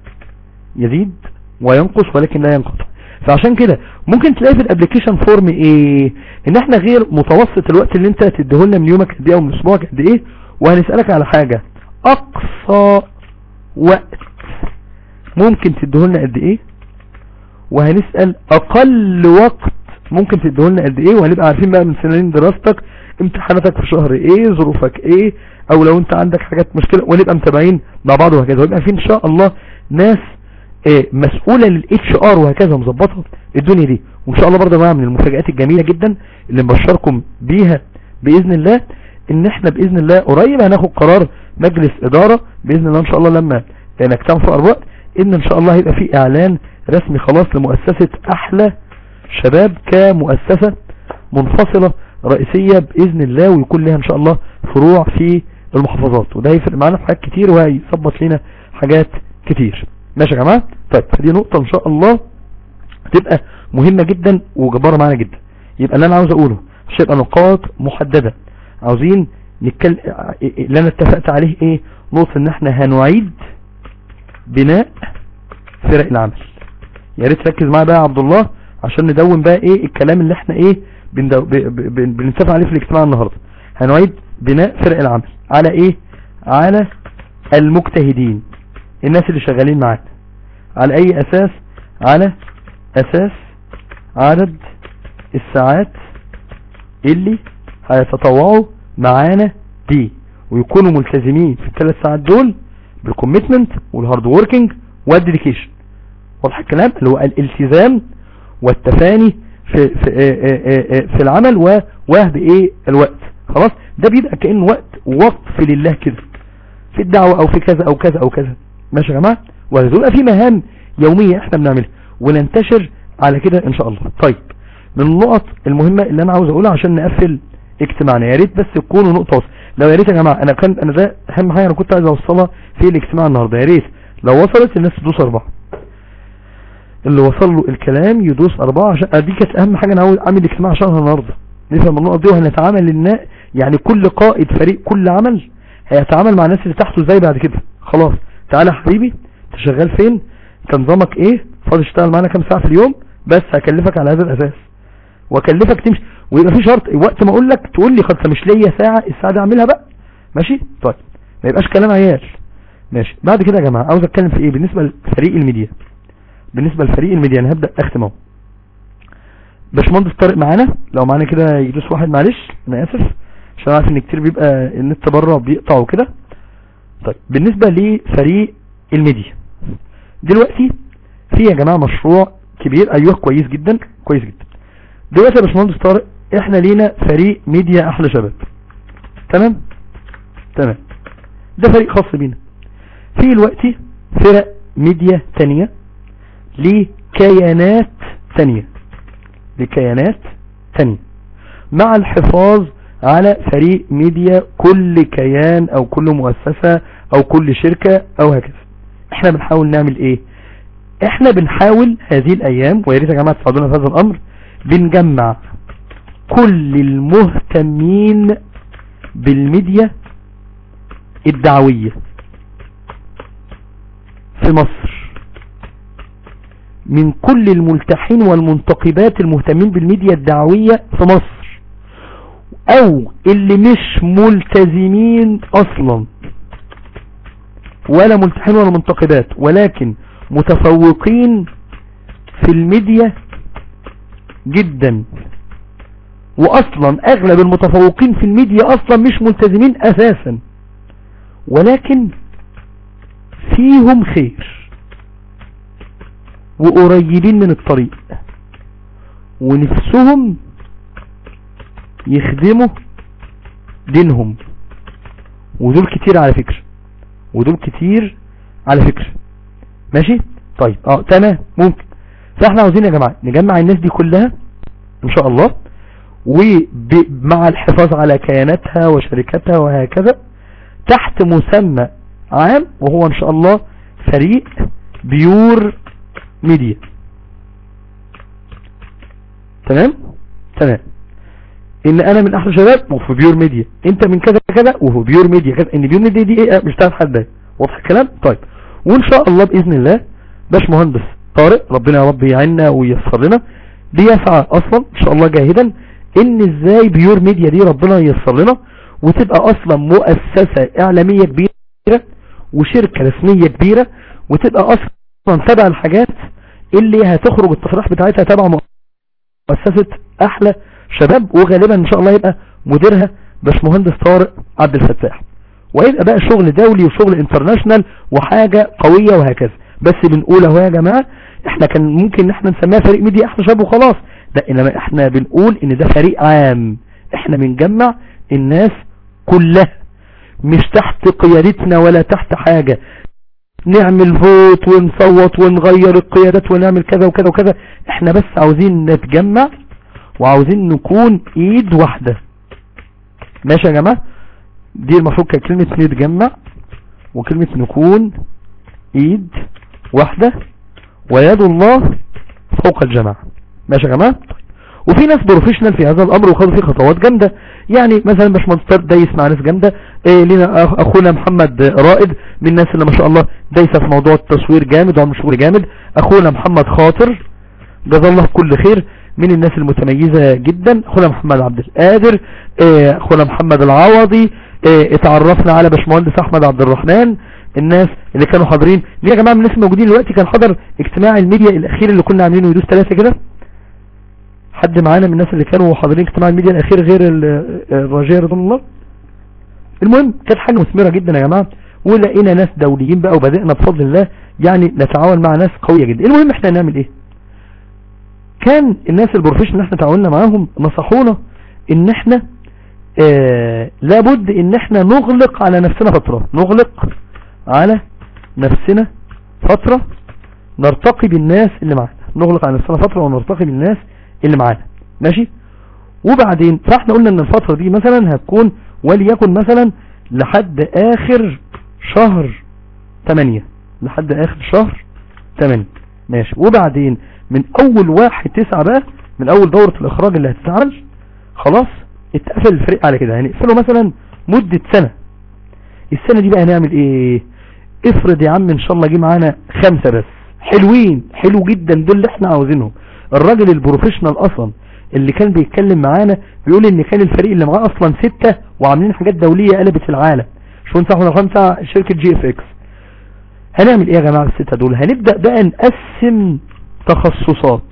[SPEAKER 1] يزيد وينقص ولكن لا ينقطع فعشان كده ممكن تلاقي في الابليكيشن فورم ايه ان احنا غير متوسط الوقت اللي انت تديهولنا من يومك قد ايه او من اسبوعك قد ايه وهنسألك على حاجة اقصى وقت ممكن تديهولنا قد ايه وهنسأل اقل وقت ممكن تديهولنا قد ايه وهنبقى عارفين بقى من سنين دراستك امتحاناتك في شهر ايه ظروفك ايه او لو انت عندك حاجات مشكلة ونبقى متابعين مع بعض وهكذا ويبقى في ان شاء الله ناس ايه مسؤولة للاتش ار وهكذا مظبطة الدنيا دي وان شاء الله برضه معايا من المفاجآت الجميلة جدا اللي مبشركم بيها باذن الله ان احنا باذن الله قريب هناخد قرار مجلس ادارة باذن الله ان شاء الله لما نجتمع في اقرب وقت ان ان شاء الله هيبقى في اعلان رسمي خلاص لمؤسسة احلى شباب كمؤسسة منفصلة رئيسية باذن الله ويكون لها ان شاء الله فروع في المحافظات وده هيفرق معانا في حاجات كتير وهيظبط لنا حاجات كتير ماشي يا جماعة طيب فدي نقطة ان شاء الله تبقى مهمة جدا وجبارة معانا جدا يبقى اللي انا عاوز اقوله مش هيبقى نقاط محددة عاوزين نتكلم اللي انا اتفقت عليه ايه نقطة ان احنا هنعيد بناء فرق العمل يا ريت تركز معايا بقى يا عبد الله عشان ندون بقى ايه الكلام اللي احنا ايه بنتفق عليه في الاجتماع النهاردة هنعيد بناء فرق العمل على ايه على المجتهدين الناس اللي شغالين معانا على اي اساس على اساس عدد الساعات اللي هيتطوعوا معانا دي ويكونوا ملتزمين في الثلاث ساعات دول بالكوميتمنت والهارد ووركينج والديديكيشن واضح الكلام اللي هو الالتزام والتفاني في في, في العمل ووهب ايه الوقت خلاص ده بيبقى كأنه وقت وقف لله كده في الدعوة او في كذا او كذا او كذا ماشي يا جماعة وهتبقى في مهام يومية احنا بنعملها وننتشر على كده ان شاء الله طيب من النقط المهمة اللي انا عاوز اقولها عشان نقفل اجتماعنا يا ريت بس تكونوا نقطة وصل لو يا ريت يا جماعة انا كان انا ده اهم حاجة انا كنت عايز اوصلها في الاجتماع النهاردة يا ريت لو وصلت الناس تدوس اربعة اللي وصل له الكلام يدوس اربعة عشان دي كانت اهم حاجة انا عاوز اعمل اجتماع عشان النهاردة نفهم النقط دي وهنتعامل للنا يعني كل قائد فريق كل عمل هيتعامل مع الناس اللي تحته ازاي بعد كده خلاص تعالى يا حبيبي انت شغال فين انت نظامك ايه فاضي تشتغل معانا كام ساعة في اليوم بس هكلفك على هذا الاساس واكلفك تمشي ويبقى في شرط وقت ما اقول لك تقول لي خلاص مش ليا ساعة الساعة دي اعملها بقى ماشي طيب ما يبقاش كلام عيال ماشي بعد كده يا جماعة عاوز اتكلم في ايه بالنسبة لفريق الميديا بالنسبة لفريق الميديا انا هبدأ اختم اهو باشمهندس طارق معانا لو معانا كده يدوس واحد معلش انا اسف عشان عارف ان كتير بيبقى النت بره بيقطع وكده طيب بالنسبة لفريق الميديا دلوقتي في يا جماعة مشروع كبير ايوه كويس جدا كويس جدا دلوقتي يا باشمهندس طارق احنا لينا فريق ميديا احلى شباب تمام تمام ده فريق خاص بينا في دلوقتي فرق ميديا تانية لكيانات تانية لكيانات تانية مع الحفاظ على فريق ميديا كل كيان او كل مؤسسة او كل شركة او هكذا احنا بنحاول نعمل ايه احنا بنحاول هذه الايام ويا ريت يا جماعه تساعدونا في هذا الامر بنجمع كل المهتمين بالميديا الدعوية في مصر من كل الملتحين والمنتقبات المهتمين بالميديا الدعوية في مصر او اللي مش ملتزمين اصلا ولا ملتحين ولا منتقبات ولكن متفوقين في الميديا جدا واصلا اغلب المتفوقين في الميديا اصلا مش ملتزمين اساسا ولكن فيهم خير وقريبين من الطريق ونفسهم يخدموا دينهم ودول كتير على فكرة ودول كتير على فكرة ماشي طيب اه تمام ممكن فاحنا عاوزين يا جماعة نجمع الناس دي كلها ان شاء الله ومع الحفاظ على كياناتها وشركاتها وهكذا تحت مسمى عام وهو ان شاء الله فريق بيور ميديا تمام تمام ان انا من احلى شباب وفي بيور ميديا انت من كذا كذا وفي بيور ميديا كذا ان بيور ميديا دي ايه مش بتاعت حد ده واضح الكلام طيب وان شاء الله باذن الله باش مهندس طارق ربنا يا رب يعيننا وييسر لنا بيسعى اصلا ان شاء الله جاهدا ان ازاي بيور ميديا دي ربنا ييسر لنا وتبقى اصلا مؤسسة اعلامية كبيرة وشركة رسمية كبيرة وتبقى اصلا تبع الحاجات اللي هتخرج التصريح بتاعتها تبع مؤسسة احلى شباب وغالبا ان شاء الله يبقى مديرها باشمهندس طارق عبد الفتاح ويبقى بقى شغل دولي وشغل انترناشنال وحاجة قوية وهكذا بس بنقول اهو يا جماعة احنا كان ممكن ان احنا نسميها فريق ميديا احلى شباب وخلاص لا انما احنا بنقول ان ده فريق عام احنا بنجمع الناس كلها مش تحت قيادتنا ولا تحت حاجة نعمل فوت ونصوت ونغير القيادات ونعمل كذا وكذا وكذا احنا بس عاوزين نتجمع وعاوزين نكون ايد واحدة ماشي يا جماعة دي المفروض كلمة نتجمع وكلمة نكون ايد واحدة ويد الله فوق الجماعة ماشي يا جماعة وفي ناس بروفيشنال في هذا الامر وخدوا فيه خطوات جامدة يعني مثلا باشمهندس دايس مع ناس جامدة إيه لنا اخونا محمد رائد من الناس اللي ما شاء الله دايسة في موضوع التصوير جامد وعمل شغل جامد اخونا محمد خاطر جزا الله كل خير من الناس المتميزة جدا اخونا محمد عبد القادر إيه اخونا محمد العوضي إيه اتعرفنا على باشمهندس احمد عبد الرحمن الناس اللي كانوا حاضرين ليه يا جماعة من الناس موجودين دلوقتي كان حضر اجتماع الميديا الاخير اللي كنا عاملينه يدوس ثلاثة كده حد معانا من الناس اللي كانوا حاضرين اجتماع الميديا الاخير غير الرجاء رضوان الله المهم كانت حاجة مثمرة جدا يا جماعة ولقينا ناس دوليين بقى وبدأنا بفضل الله يعني نتعاون مع ناس قوية جدا المهم احنا هنعمل ايه كان الناس البروفيشنال اللي احنا تعاوننا معاهم نصحونا ان احنا اه لابد ان احنا نغلق على نفسنا فترة نغلق على نفسنا فترة نرتقي بالناس اللي معانا نغلق على نفسنا فترة ونرتقي بالناس اللي معانا ماشي وبعدين فاحنا قلنا ان الفترة دي مثلا هتكون وليكن مثلا لحد اخر شهر 8 لحد اخر شهر 8 ماشي وبعدين من اول واحد تسعة بقى من اول دورة الاخراج اللي هتتعمل خلاص اتقفل الفريق على كده هنقفله مثلا مدة سنة السنة دي بقى هنعمل ايه افرض يا عم ان شاء الله جه معانا خمسة بس حلوين حلو جدا دول اللي احنا عاوزينهم الراجل البروفيشنال اصلا اللي كان بيتكلم معانا بيقول ان كان الفريق اللي معاه اصلا ستة وعاملين حاجات دولية قلبت العالم شو انت احنا خمسة شركة جي اف اكس هنعمل ايه يا جماعة الستة دول هنبدأ بقى نقسم تخصصات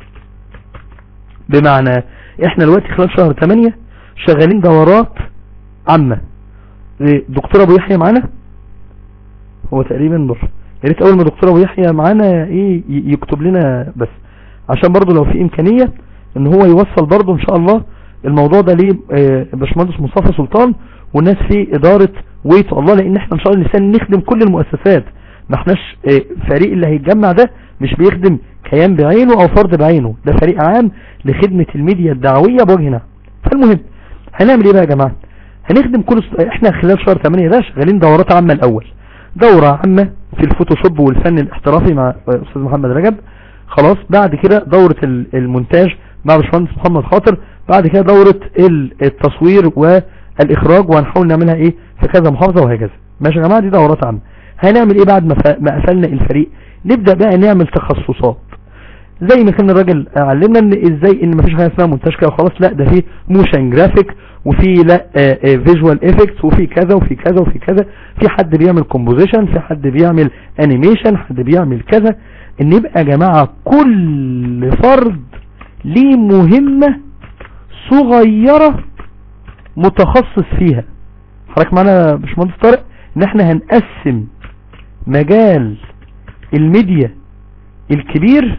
[SPEAKER 1] بمعنى احنا دلوقتي خلال شهر 8 شغالين دورات عامة دكتور ابو يحيى معانا هو تقريبا بر يا ريت اول ما دكتور ابو يحيى معانا ايه يكتب لنا بس عشان برضو لو في امكانية ان هو يوصل برضو ان شاء الله الموضوع ده ليه باشمهندس مصطفى سلطان والناس في ادارة ويت الله لان احنا ان شاء الله لسان نخدم كل المؤسسات ما احناش فريق اللي هيتجمع ده مش بيخدم كيان بعينه او فرد بعينه ده فريق عام لخدمة الميديا الدعوية بوجهنا فالمهم هنعمل ايه بقى يا جماعة هنخدم كل احنا خلال شهر 8 ده شغالين دورات عامة الاول دورة عامة في الفوتوشوب والفن الاحترافي مع استاذ محمد رجب خلاص بعد كده دورة المونتاج مع باشمهندس محمد خاطر بعد كده دورة التصوير والاخراج وهنحاول نعملها ايه في كذا محافظة وهكذا ماشي يا جماعة دي دورات عامة هنعمل ايه بعد ما قفلنا الفريق نبدأ بقى نعمل تخصصات زي ما كان الراجل علمنا ان ازاي ان مفيش حاجه اسمها مونتاج كده وخلاص لا ده في موشن جرافيك وفي لا فيجوال افكتس وفي كذا وفي كذا وفي كذا في حد بيعمل كومبوزيشن في حد بيعمل انيميشن حد بيعمل كذا ان يبقى يا جماعه كل فرد ليه مهمه صغيره متخصص فيها حضرتك معانا يا باشمهندس طارق ان احنا هنقسم مجال الميديا الكبير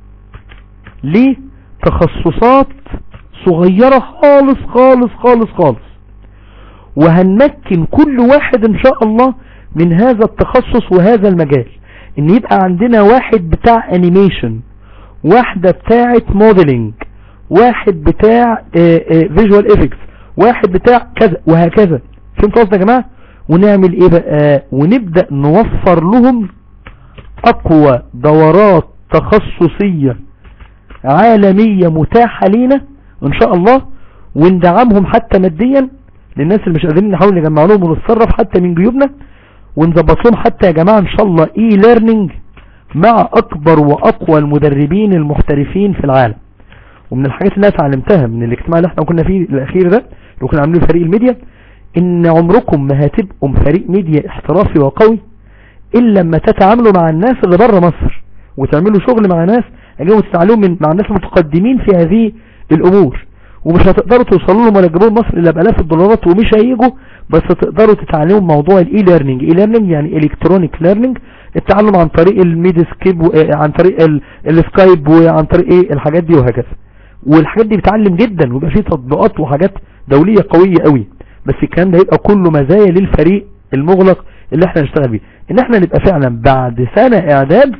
[SPEAKER 1] لتخصصات صغيرة خالص خالص خالص خالص وهنمكن كل واحد ان شاء الله من هذا التخصص وهذا المجال ان يبقى عندنا واحد بتاع انيميشن واحدة بتاعة موديلنج واحد بتاع فيجوال افكس واحد بتاع كذا وهكذا فهمت قصدي يا جماعة ونعمل ايه بقى ونبدأ نوفر لهم اقوى دورات تخصصية عالمية متاحة لينا ان شاء الله وندعمهم حتى ماديا للناس اللي مش قادرين نحاول نجمع لهم ونتصرف حتى من جيوبنا ونظبط لهم حتى يا جماعة ان شاء الله اي ليرنينج مع اكبر واقوى المدربين المحترفين في العالم ومن الحاجات اللي انا اتعلمتها من الاجتماع اللي احنا كنا فيه الاخير ده اللي كنا عاملينه فريق الميديا ان عمركم ما هتبقوا فريق ميديا احترافي وقوي الا لما تتعاملوا مع الناس اللي بره مصر وتعملوا شغل مع ناس اجيبوا تتعلموا من مع الناس المتقدمين في هذه الامور ومش هتقدروا توصلوا لهم ولا تجيبوهم مصر الا بالاف الدولارات ومش هيجوا بس تقدروا تتعلموا موضوع الاي ليرنينج اي ليرنينج يعني الكترونيك ليرنينج التعلم عن طريق الميد سكيب عن طريق السكايب وعن طريق ايه الحاجات دي وهكذا والحاجات دي بتعلم جدا ويبقى فيه تطبيقات وحاجات دولية قوية قوي بس الكلام ده يبقى كله مزايا للفريق المغلق اللي احنا نشتغل بيه ان احنا نبقى فعلا بعد سنة اعداد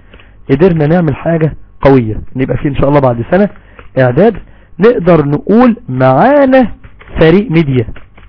[SPEAKER 1] قدرنا نعمل حاجة قوية نبقى فيه ان شاء الله بعد سنة اعداد نقدر نقول معانا فريق ميديا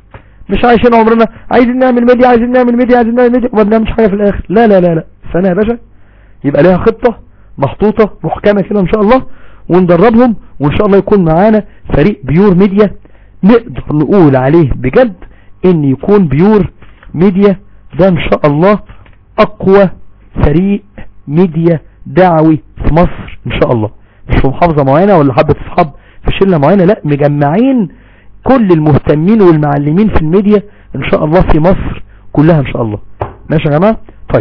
[SPEAKER 1] مش عايشين عمرنا عايزين نعمل ميديا عايزين نعمل ميديا عايزين نعمل ميديا وما بنعملش حاجة في الاخر لا لا لا لا سنة يا باشا يبقى لها خطة محطوطة محكمة كده ان شاء الله وندربهم وان شاء الله يكون معانا فريق بيور ميديا نقدر نقول عليه بجد ان يكون بيور ميديا ده ان شاء الله اقوى فريق ميديا دعوي في مصر ان شاء الله مش في محافظة معينة ولا حبة اصحاب في شلة معينة لا مجمعين كل المهتمين والمعلمين في الميديا ان شاء الله في مصر كلها ان شاء الله ماشي يا جماعة طيب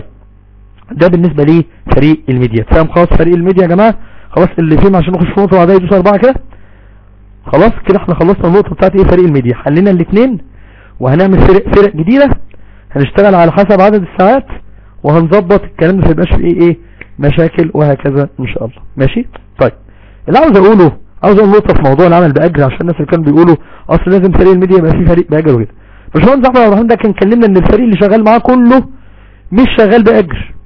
[SPEAKER 1] ده بالنسبة لي فريق الميديا فاهم خلاص فريق الميديا يا جماعة خلاص اللي فيهم عشان نخش في نقطة بعدها يدوس اربعة كده خلاص كده احنا خلصنا النقطة بتاعت ايه فريق الميديا حلينا الاثنين وهنعمل فرق فرق جديدة هنشتغل على حسب عدد الساعات وهنظبط الكلام ده يبقاش فيه ايه مشاكل وهكذا ان شاء الله ماشي طيب اللي عاوز اقوله عاوز اقول نقطة في موضوع العمل باجر عشان الناس اللي كانوا بيقولوا اصل لازم فريق الميديا يبقى فيه فريق باجر وكده باشمهندس احمد عبد الرحمن ده كان كلمنا ان الفريق اللي شغال معاه كله مش شغال باجر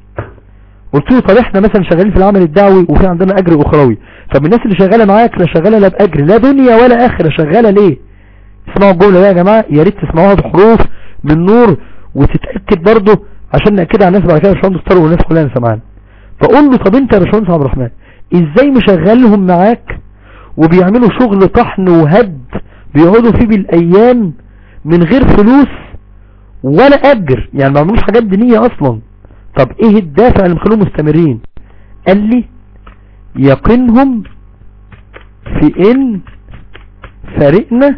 [SPEAKER 1] قلت له طب احنا مثلا شغالين في العمل الدعوي وفي عندنا اجر اخروي طب الناس اللي شغاله معاك لا شغاله لا باجر لا دنيا ولا اخره شغاله ليه اسمعوا الجمله دي يا جماعه يا ريت تسمعوها بحروف من نور وتتاكد برضه عشان ناكد على الناس بعد كده باشمهندس طارق والناس كلها سمعان فقول له طب انت يا باشمهندس عبد الرحمن ازاي مشغلهم معاك وبيعملوا شغل طحن وهد بيقعدوا فيه بالايام من غير فلوس ولا اجر يعني ما عملوش حاجات دينيه اصلا طب ايه الدافع اللي مخلوهم مستمرين قال لي يقينهم في ان فريقنا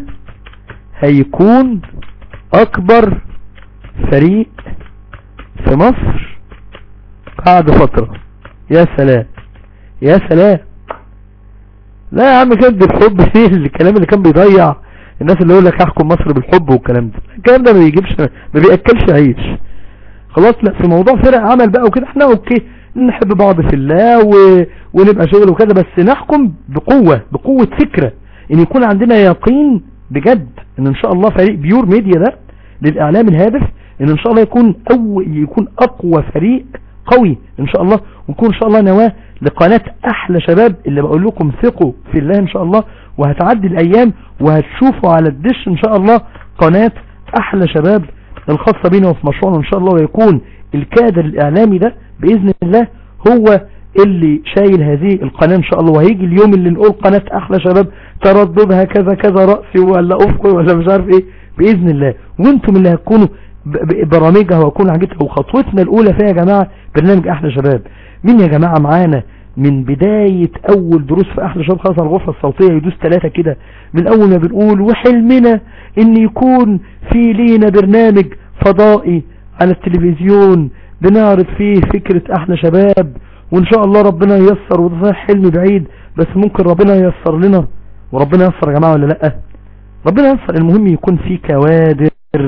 [SPEAKER 1] هيكون اكبر فريق في مصر بعد فترة يا سلام يا سلام لا يا عم كان بالحب فيه الكلام اللي كان بيضيع الناس اللي يقول لك احكم مصر بالحب والكلام ده الكلام ده ما بيجيبش ما بياكلش عيش خلاص لا في موضوع فرق عمل بقى وكده احنا اوكي نحب بعض في الله و... ونبقى شغل وكذا بس نحكم بقوة بقوة فكرة ان يكون عندنا يقين بجد ان ان شاء الله فريق بيور ميديا ده للاعلام الهادف ان ان شاء الله يكون او يكون اقوى فريق قوي ان شاء الله ويكون ان شاء الله نواة لقناة احلى شباب اللي بقول لكم ثقوا في الله ان شاء الله وهتعدي الايام وهتشوفوا على الدش ان شاء الله قناة احلى شباب الخاصة بينا وفي مشروعنا ان شاء الله ويكون الكادر الاعلامي ده باذن الله هو اللي شايل هذه القناة ان شاء الله وهيجي اليوم اللي نقول قناة احلى شباب ترددها كذا كذا رأسي ولا افقي ولا مش عارف ايه باذن الله وانتم اللي هتكونوا برامجها ويكون حاجتها وخطوتنا الاولى فيها يا جماعة برنامج احلى شباب مين يا جماعة معانا من بداية اول دروس في احلى شباب خاصة الغرفة الصوتية يدوس ثلاثة كده من اول ما بنقول وحلمنا ان يكون في لينا برنامج فضائي على التلفزيون بنعرض فيه فكرة احلى شباب وان شاء الله ربنا ييسر وده حلم بعيد بس ممكن ربنا ييسر لنا وربنا ييسر يا جماعة ولا لا ربنا ييسر المهم يكون في كوادر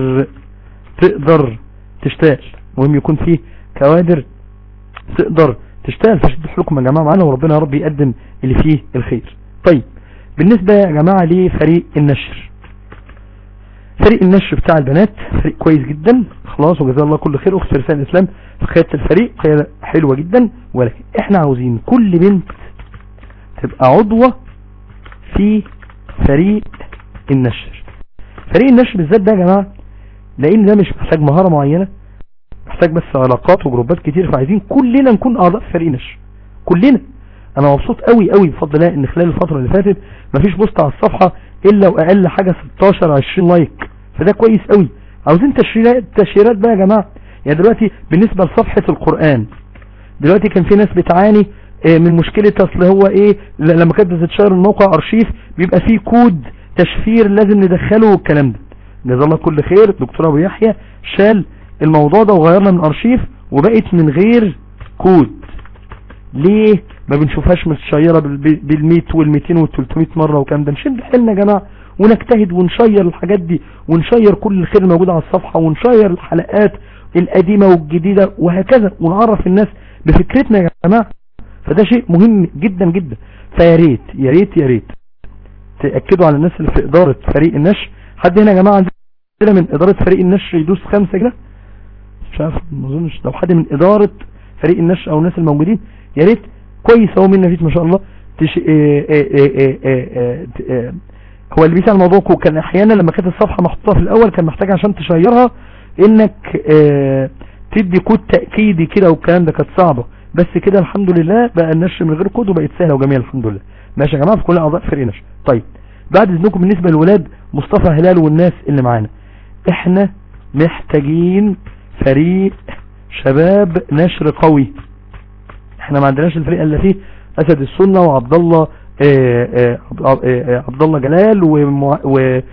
[SPEAKER 1] تقدر تشتغل المهم يكون في كوادر تقدر تشتغل فشد حلكم يا جماعة معانا وربنا يا رب يقدم اللي فيه الخير طيب بالنسبة يا جماعة لفريق النشر فريق النشر بتاع البنات فريق كويس جدا خلاص وجزاه الله كل خير اخت رسالة الاسلام في قيادة الفريق قيادة حلوة جدا ولكن احنا عاوزين كل بنت تبقى عضوة في فريق النشر فريق النشر بالذات ده يا جماعة لان ده مش محتاج مهارة معينة محتاج بس علاقات وجروبات كتير فعايزين كلنا نكون اعضاء في فريق نشر كلنا انا مبسوط قوي قوي بفضل الله ان خلال الفترة اللي فاتت مفيش بوست على الصفحة الا واقل حاجة 16 20 لايك فده كويس قوي عاوزين تشيرات تشيرات بقى يا جماعة يعني دلوقتي بالنسبة لصفحة القرآن دلوقتي كان في ناس بتعاني آه، من مشكلة اصل هو ايه ل- لما كانت بتتشير الموقع ارشيف بيبقى فيه كود تشفير لازم ندخله والكلام ده جزا الله كل خير دكتور ابو يحيى شال الموضوع ده وغيرنا من ارشيف وبقت من غير كود ليه ما بنشوفهاش متشيرة بال100 وال200 وال300 مرة وكام ده نشد حيلنا يا جماعة ونجتهد ونشير الحاجات دي ونشير كل الخير الموجود على الصفحة ونشير الحلقات القديمة والجديدة وهكذا ونعرف الناس بفكرتنا يا جماعة فده شيء مهم جدا جدا فيا ريت يا ريت يا ريت تأكدوا على الناس اللي في إدارة فريق النشر حد هنا يا جماعة عندنا من إدارة فريق النشر يدوس خمسة كده مش عارف ما اظنش لو حد من إدارة فريق النشر أو الناس الموجودين يا ريت كويس اهو منا فيك ما شاء الله تش... اه اه اه اه اه اه هو اللي بيسأل الموضوع كو- كان احيانا لما كانت الصفحة محطوطة في الاول كان محتاج عشان تشيرها انك اه تدي كود تأكيدي كده والكلام ده كانت صعبة بس كده الحمد لله بقى النشر من غير كود وبقت سهلة وجميلة الحمد لله ماشي يا جماعة في كل اعضاء فريق نشر طيب بعد اذنكم بالنسبة للولاد مصطفى هلال والناس اللي معانا احنا محتاجين فريق شباب نشر قوي احنا ما عندناش الفريق الا فيه اسد السنة وعبد الله آه، آه، عبد- آه، عبد الله جلال ومع- و آه،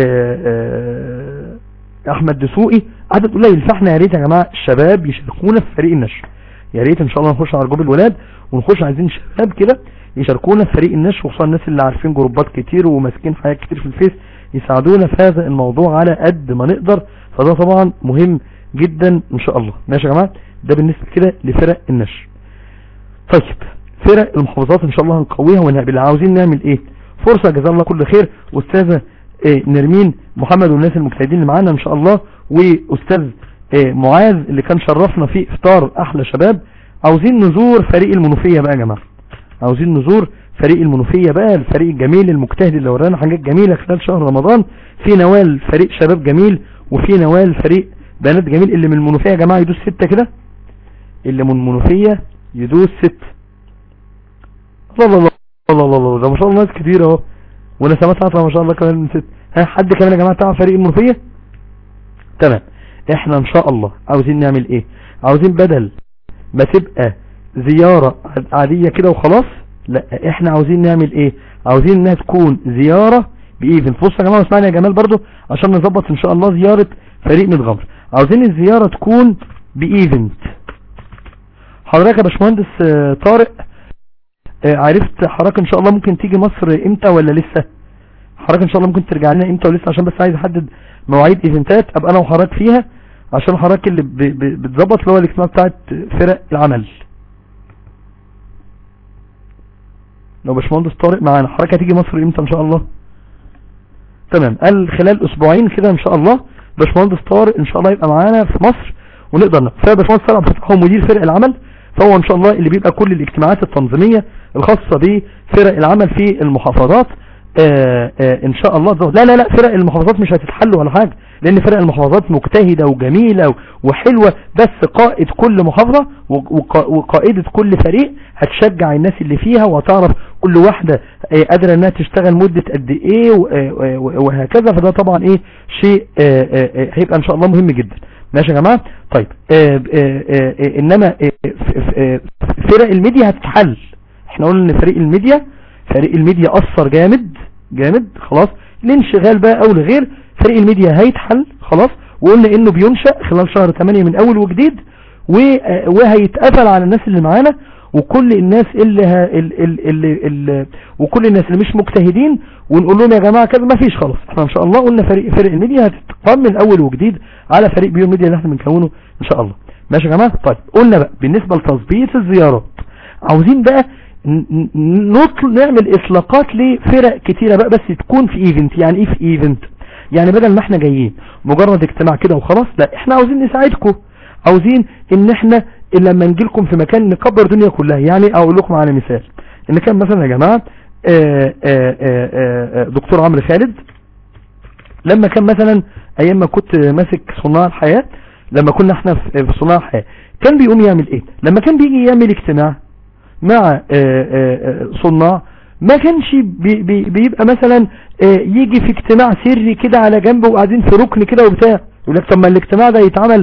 [SPEAKER 1] آه، احمد دسوقي عدد قليل فاحنا يا ريت يا جماعه الشباب يشاركونا في فريق النشر يا ريت ان شاء الله نخش على جروب الولاد ونخش عايزين شباب كده يشاركونا في فريق النشر وخصوصا الناس اللي عارفين جروبات كتير وماسكين حاجات كتير في الفيس يساعدونا في هذا الموضوع على قد ما نقدر فده طبعا مهم جدا ان شاء الله ماشي يا جماعه ده بالنسبه كده لفرق النشر طيب فرق المحافظات ان شاء الله هنقويها ونقبل عاوزين نعمل ايه فرصة جزا الله كل خير استاذة إيه نرمين محمد والناس المجتهدين اللي معانا ان شاء الله واستاذ إيه معاذ اللي كان شرفنا في افطار احلى شباب عاوزين نزور فريق المنوفية بقى يا جماعة عاوزين نزور فريق المنوفية بقى الفريق الجميل المجتهد اللي ورانا حاجات جميلة خلال شهر رمضان في نوال فريق شباب جميل وفي نوال فريق بنات جميل اللي من المنوفية يا جماعة يدوس ستة كده اللي من المنوفية يدوس ست الله الله الله الله الله ده ما شاء الله ناس كتير اهو وانا سمعت عطا ما شاء الله كمان من ست ها حد كمان يا جماعه تعرف فريق المنوفيه تمام احنا ان شاء الله عاوزين نعمل ايه عاوزين بدل ما تبقى زيارة عادية كده وخلاص لا احنا عاوزين نعمل ايه عاوزين انها تكون زيارة بايفنت بصوا يا جماعه اسمعني يا جمال برضو عشان نظبط ان شاء الله زيارة فريق متغمر عاوزين الزيارة تكون بايفنت حضرتك يا باشمهندس آه، طارق آه، عرفت حضرتك ان شاء الله ممكن تيجي مصر امتى ولا لسه حضرتك ان شاء الله ممكن ترجع لنا امتى ولسه عشان بس عايز احدد مواعيد ايفنتات ابقى انا وحضرتك فيها عشان حضرتك اللي ب- ب- بتظبط اللي هو الاجتماع بتاعت فرق العمل لو باشمهندس طارق معانا حضرتك هتيجي مصر امتى ان شاء الله تمام قال خلال اسبوعين كده ان شاء الله باشمهندس طارق ان شاء الله يبقى معانا في مصر ونقدر نقف فباشمهندس طارق عبد الفتاح هو مدير فرق العمل فهو ان شاء الله اللي بيبقى كل الاجتماعات التنظيمية الخاصة بفرق العمل في المحافظات آآ آآ ان شاء الله ده- لا لا لا فرق المحافظات مش هتتحل ولا حاجة لان فرق المحافظات مجتهدة وجميلة و- وحلوة بس قائد كل محافظة وق- وقائدة كل فريق هتشجع الناس اللي فيها وتعرف كل واحدة آه، قادرة انها تشتغل مدة قد ايه و- آه، و- وهكذا فده طبعا ايه شيء آه، آه، آه، هيبقى ان شاء الله مهم جدا ماشي يا جماعة طيب آه، آه، آه، آه، انما آه، ف- ف- آه، فرق الميديا هتتحل احنا قلنا ان فريق الميديا فريق الميديا اثر جامد جامد خلاص الانشغال بقى او لغير فريق الميديا هيتحل خلاص وقلنا انه بينشأ خلال شهر 8 من اول وجديد و- آه، وهيتقفل على الناس اللي معانا وكل الناس اللي, ها اللي, اللي, اللي وكل الناس اللي مش مجتهدين ونقول لهم يا جماعة كده ما فيش خلاص احنا ان شاء الله قلنا فريق فريق الميديا هتتقام من اول وجديد على فريق بيو ميديا اللي احنا بنكونه ان شاء الله ماشي يا جماعة طيب قلنا بقى بالنسبة لتظبيط الزيارات عاوزين بقى ن- ن- نطل نعمل اطلاقات لفرق كتيرة بقى بس تكون في ايفنت يعني ايه في ايفنت يعني بدل ما احنا جايين مجرد اجتماع كده وخلاص لا احنا عاوزين نساعدكم عاوزين ان احنا لما نجيلكم في مكان نكبر الدنيا كلها يعني اقول لكم على مثال ان كان مثلا يا جماعة آه، آه، آه، آه، دكتور عمرو خالد لما كان مثلا ايام ما كنت ماسك صناع الحياة لما كنا احنا في في صناع الحياة كان بيقوم يعمل ايه لما كان بيجي يعمل اجتماع مع آه، آه، آه، صناع ما كانش بي بي بيبقى مثلا آه، يجي في اجتماع سري كده على جنب وقاعدين في ركن كده وبتاع يقول لك طب ما الاجتماع ده يتعمل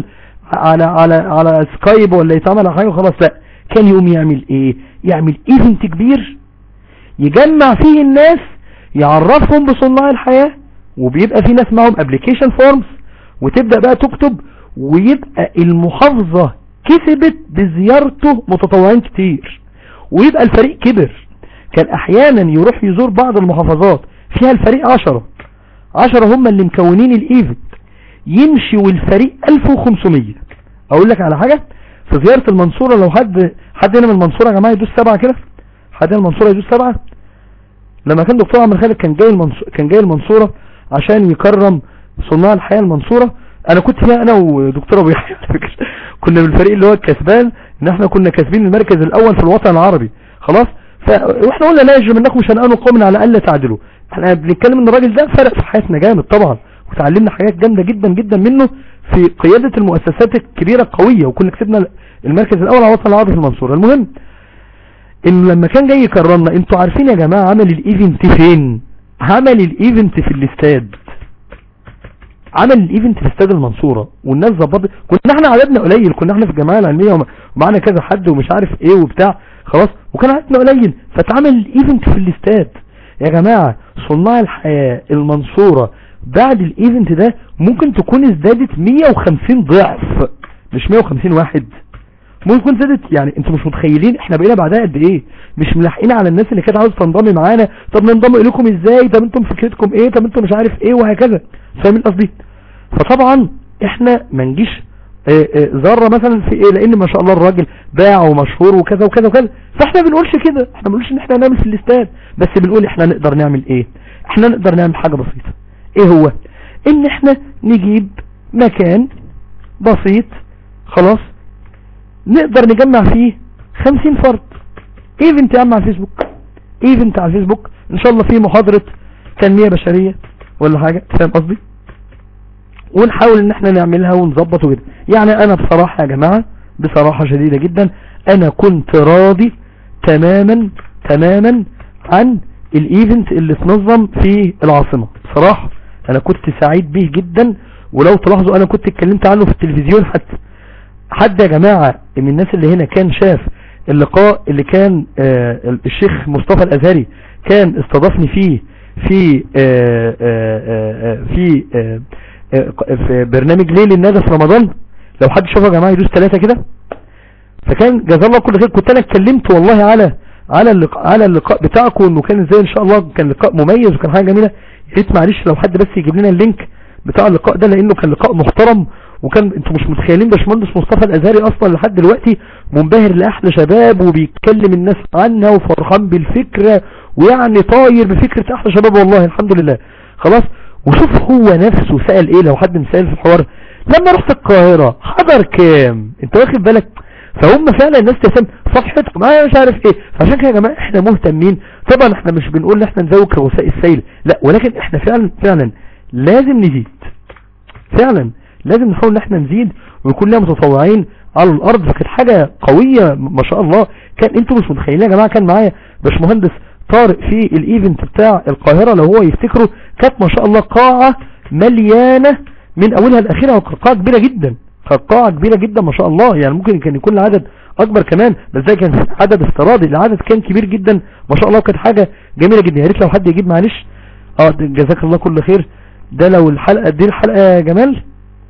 [SPEAKER 1] على على على سكايب ولا يتعمل على حاجه وخلاص لا كان يقوم يعمل ايه يعمل ايفنت كبير يجمع فيه الناس يعرفهم بصناع الحياة وبيبقى في ناس معهم ابلكيشن فورمز وتبدأ بقى تكتب ويبقى المحافظة كسبت بزيارته متطوعين كتير ويبقى الفريق كبر كان احيانا يروح يزور بعض المحافظات فيها الفريق عشرة عشرة هم اللي مكونين الايفنت يمشي والفريق 1500 اقول لك على حاجة في زيارة المنصورة لو حد حد هنا من المنصورة يا جماعة يدوس سبعة كده حد هنا من المنصورة يدوس سبعة لما كان دكتور عمر خالد كان جاي المنصورة كان جاي المنصورة عشان يكرم صناع الحياة المنصورة انا كنت فيها انا ودكتور ابو يحيى على فكرة كنا من الفريق اللي هو الكسبان ان احنا كنا كاسبين المركز الاول في الوطن العربي خلاص ف... واحنا قلنا لا يجري منكم شنآن قوم على الا تعدلوا احنا بنتكلم ان الراجل ده فرق في حياتنا جامد طبعا وتعلمنا حاجات جامدة جدا جدا منه في قيادة المؤسسات الكبيرة القوية وكنا كسبنا المركز الاول على الوطن العربي في المنصورة المهم انه لما كان جاي يكرمنا انتوا عارفين يا جماعة عمل الايفنت فين عمل الايفنت في الاستاد عمل الايفنت في استاد المنصورة والناس ظبطت كنا احنا عددنا قليل كنا احنا في الجمعية العلمية ومعنا كذا حد ومش عارف ايه وبتاع خلاص وكان عددنا قليل فاتعمل الايفنت في الاستاد يا جماعة صناع الحياة المنصورة بعد الايفنت ده ممكن تكون ازدادت 150 ضعف مش 150 واحد ممكن زادت يعني انتوا مش متخيلين احنا بقينا بعدها قد ايه مش ملاحقين على الناس اللي كانت عاوزه تنضم معانا طب ننضم اليكم ازاي طب انتم فكرتكم ايه طب انتم مش عارف ايه وهكذا فاهمين قصدي فطبعا احنا ما نجيش ذره مثلا في ايه لان ما شاء الله الراجل باع ومشهور وكذا وكذا وكذا فاحنا بنقولش كده احنا ما بنقولش ان احنا هنعمل في الاستاد بس بنقول احنا نقدر نعمل ايه احنا نقدر نعمل حاجه بسيطه ايه هو ان احنا نجيب مكان بسيط خلاص نقدر نجمع فيه 50 فرد ايفنت يا عم على الفيسبوك ايفنت على الفيسبوك ان شاء الله فيه محاضرة تنمية بشرية ولا حاجة فاهم قصدي ونحاول ان احنا نعملها ونظبط وكده يعني انا بصراحة يا جماعة بصراحة شديدة جدا انا كنت راضي تماما تماما عن الايفنت اللي اتنظم في العاصمة بصراحة انا كنت سعيد به جدا ولو تلاحظوا انا كنت اتكلمت عنه في التلفزيون حتى حد يا جماعة من الناس اللي هنا كان شاف اللقاء اللي كان آه الشيخ مصطفى الازهري كان استضافني فيه في آه آه في في برنامج ليل الندى في رمضان لو حد شافه يا جماعة يدوس ثلاثة كده فكان جزاه الله كل خير كنت انا اتكلمت والله على على اللقاء على اللقاء بتاعكم انه كان ازاي ان شاء الله كان لقاء مميز وكان حاجه جميله يا ريت معلش لو حد بس يجيب لنا اللينك بتاع اللقاء ده لانه كان لقاء محترم وكان انتوا مش متخيلين باشمهندس مصطفى الازهري اصلا لحد دلوقتي منبهر لاحلى شباب وبيتكلم الناس عنها وفرحان بالفكرة ويعني طاير بفكرة احلى شباب والله الحمد لله خلاص وشوف هو نفسه سأل ايه لو حد مسأل في الحوار لما رحت القاهرة حضر كام انت واخد بالك فهم فعلا الناس تسم صفحتكم انا مش عارف ايه فعشان كده يا جماعه احنا مهتمين طبعا احنا مش بنقول ان احنا نزود كغثاء السيل لا ولكن احنا فعلا فعلا لازم نزيد فعلا لازم نحاول ان احنا نزيد ويكون لنا متطوعين على الارض فكانت حاجة قوية ما شاء الله كان انتوا مش متخيلين يا جماعة كان معايا باشمهندس طارق في الايفنت بتاع القاهرة لو هو يفتكروا كانت ما شاء الله قاعة مليانة من اولها لاخرها قاعة كبيرة جدا قاعة كبيرة جدا ما شاء الله يعني ممكن كان يكون العدد اكبر كمان بس ده كان عدد افتراضي العدد كان كبير جدا ما شاء الله كانت حاجة جميلة جدا يا ريت لو حد يجيب معلش اه جزاك الله كل خير ده لو الحلقة دي الحلقة يا جمال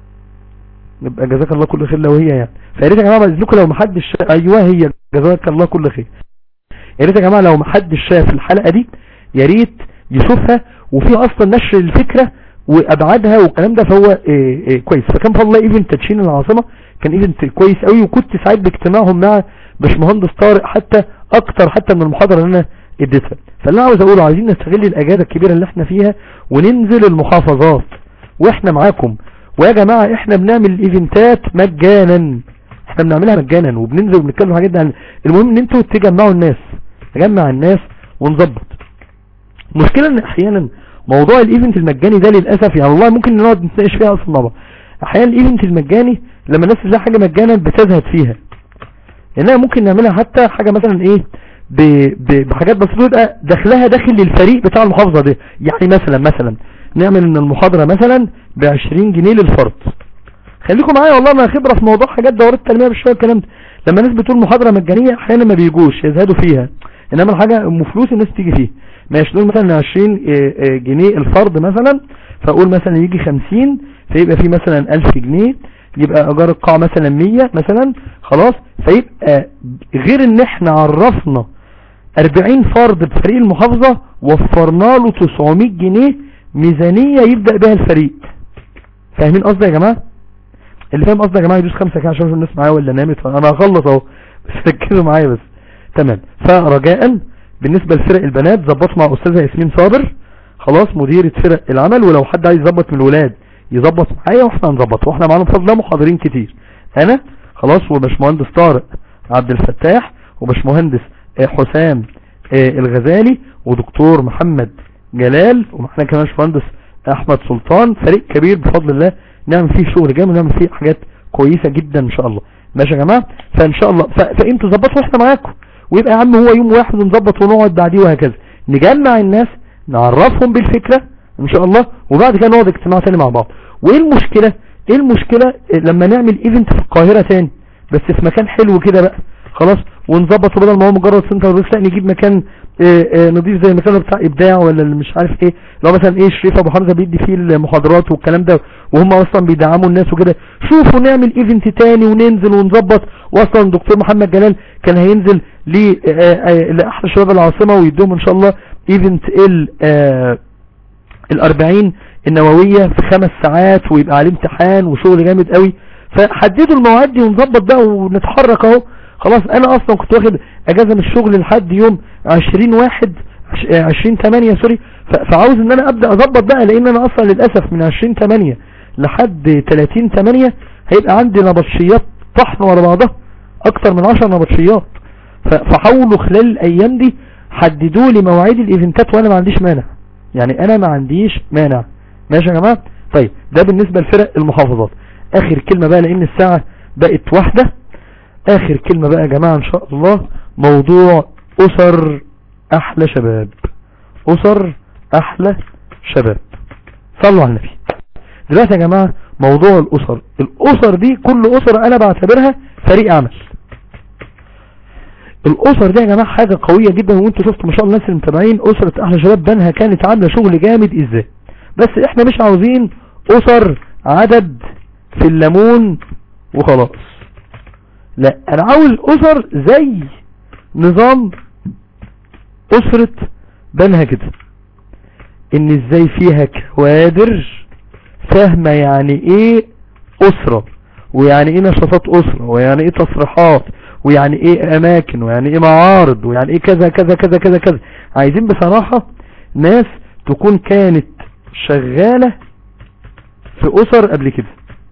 [SPEAKER 1] يبقى جزاك الله كل خير لو هي يعني فيا ريت يا جماعه باذنكم لو ما حدش ايوه هي جزاك الله كل خير يا ريت يا جماعه لو ما حدش شاف الحلقه دي يا ريت يشوفها وفي اصلا نشر الفكره وابعادها والكلام ده فهو إيه إيه كويس فكان فضل ايفنت تدشين العاصمه كان ايفنت كويس قوي وكنت سعيد باجتماعهم مع باشمهندس طارق حتى اكتر حتى من المحاضره اللي انا اديتها فاللي عاوز اقوله عايزين نستغل الاجازه الكبيره اللي احنا فيها وننزل المحافظات واحنا معاكم ويا جماعة احنا بنعمل الايفنتات مجانا احنا بنعملها مجانا وبننزل وبنتكلم حاجات عن المهم ان انتوا تجمعوا الناس نجمع الناس ونظبط المشكلة ان احيانا موضوع الايفنت المجاني ده للأسف يعني والله ممكن نقعد نتناقش فيها اصلا طبعا احيانا الايفنت المجاني لما الناس تلاقي حاجة مجانا بتزهد فيها لانها ممكن نعملها حتى حاجة مثلا ايه ب... ب... بحاجات بسيطة يبقى دخلها داخل للفريق بتاع المحافظة دي يعني مثلا مثلا نعمل ان المحاضرة مثلا ب 20 جنيه للفرد خليكم معايا والله انا خبره في موضوع حاجات دورات التنميه بالشويه الكلام ده لما الناس بتقول محاضره مجانيه احيانا ما بيجوش يزهدوا فيها انما الحاجه ام فلوس الناس تيجي فيها ماشي نقول مثلا 20 جنيه الفرد مثلا فاقول مثلا يجي 50 فيبقى في مثلا 1000 جنيه يبقى ايجار القاعه مثلا 100 مثلا خلاص فيبقى غير ان احنا عرفنا 40 فرد بفريق المحافظه وفرنا له 900 جنيه ميزانيه يبدا بها الفريق فاهمين قصدي يا جماعه اللي فاهم قصدي يا جماعه يدوس خمسه كده عشان الناس معايا ولا نامت انا هخلص اهو بس ركزوا معايا بس تمام فرجاء بالنسبه لفرق البنات ظبطوا مع استاذه ياسمين صابر خلاص مديره فرق العمل ولو حد عايز يظبط من الولاد يظبط معايا واحنا هنظبط واحنا معانا بفضل الله محاضرين كتير انا خلاص وباشمهندس طارق عبد الفتاح وباشمهندس حسام الغزالي ودكتور محمد جلال ومعنا كمان باشمهندس احمد سلطان فريق كبير بفضل الله نعمل فيه شغل جامد ونعمل فيه حاجات كويسة جدا ان شاء الله ماشي يا جماعة فان شاء الله فانتوا ظبطوا احنا معاكم ويبقى يا عم هو يوم واحد ونظبط ونقعد بعديه وهكذا نجمع الناس نعرفهم بالفكرة ان شاء الله وبعد كده نقعد اجتماع تاني مع بعض وايه المشكلة ايه المشكلة لما نعمل ايفنت في القاهرة تاني بس في مكان حلو كده بقى خلاص ونظبط بدل ما هو مجرد سنتر بس لا نجيب مكان اه اه نضيف زي المكان بتاع ابداع ولا اللي مش عارف ايه لو مثلا ايه شريف ابو حمزه بيدي فيه المحاضرات والكلام ده وهم اصلا بيدعموا الناس وكده شوفوا نعمل ايفنت تاني وننزل ونظبط واصلا دكتور محمد جلال كان هينزل لاحلى شباب العاصمه ويدوهم ان شاء الله ايفنت ال اه الاربعين النووية في خمس ساعات ويبقى عليه امتحان وشغل جامد قوي فحددوا المواعيد دي ونظبط بقى ونتحرك اهو خلاص انا اصلا كنت واخد اجازة من الشغل لحد يوم 20 واحد 20 8 سوري فعاوز ان انا ابدأ اظبط بقى لان انا اصلا للاسف من 20 8 لحد 30 8 هيبقى عندي نبطشيات طحن ورا بعضها اكتر من 10 نبطشيات فحاولوا خلال الايام دي حددوا لي مواعيد الايفنتات وانا ما عنديش مانع يعني انا ما عنديش مانع ماشي يا جماعة طيب ده بالنسبة لفرق المحافظات اخر كلمة بقى لان الساعة بقت واحدة اخر كلمة بقى يا جماعة ان شاء الله موضوع اسر احلى شباب اسر احلى شباب صلوا على النبي دلوقتي يا جماعة موضوع الاسر الاسر دي كل اسر انا بعتبرها فريق عمل الاسر دي يا جماعة حاجة قوية جدا وانتوا شفتوا ما شاء الله الناس اللي متابعين اسرة احلى شباب بنها كانت عاملة شغل جامد ازاي بس احنا مش عاوزين اسر عدد في الليمون وخلاص لا انا عاوز اسر زي نظام اسرة بنها كده ان ازاي فيها كوادر فاهمة يعني ايه اسرة ويعني ايه نشاطات اسرة ويعني ايه تصريحات ويعني ايه اماكن ويعني ايه معارض ويعني ايه كذا كذا كذا كذا كذا عايزين بصراحة ناس تكون كانت شغالة في اسر قبل كده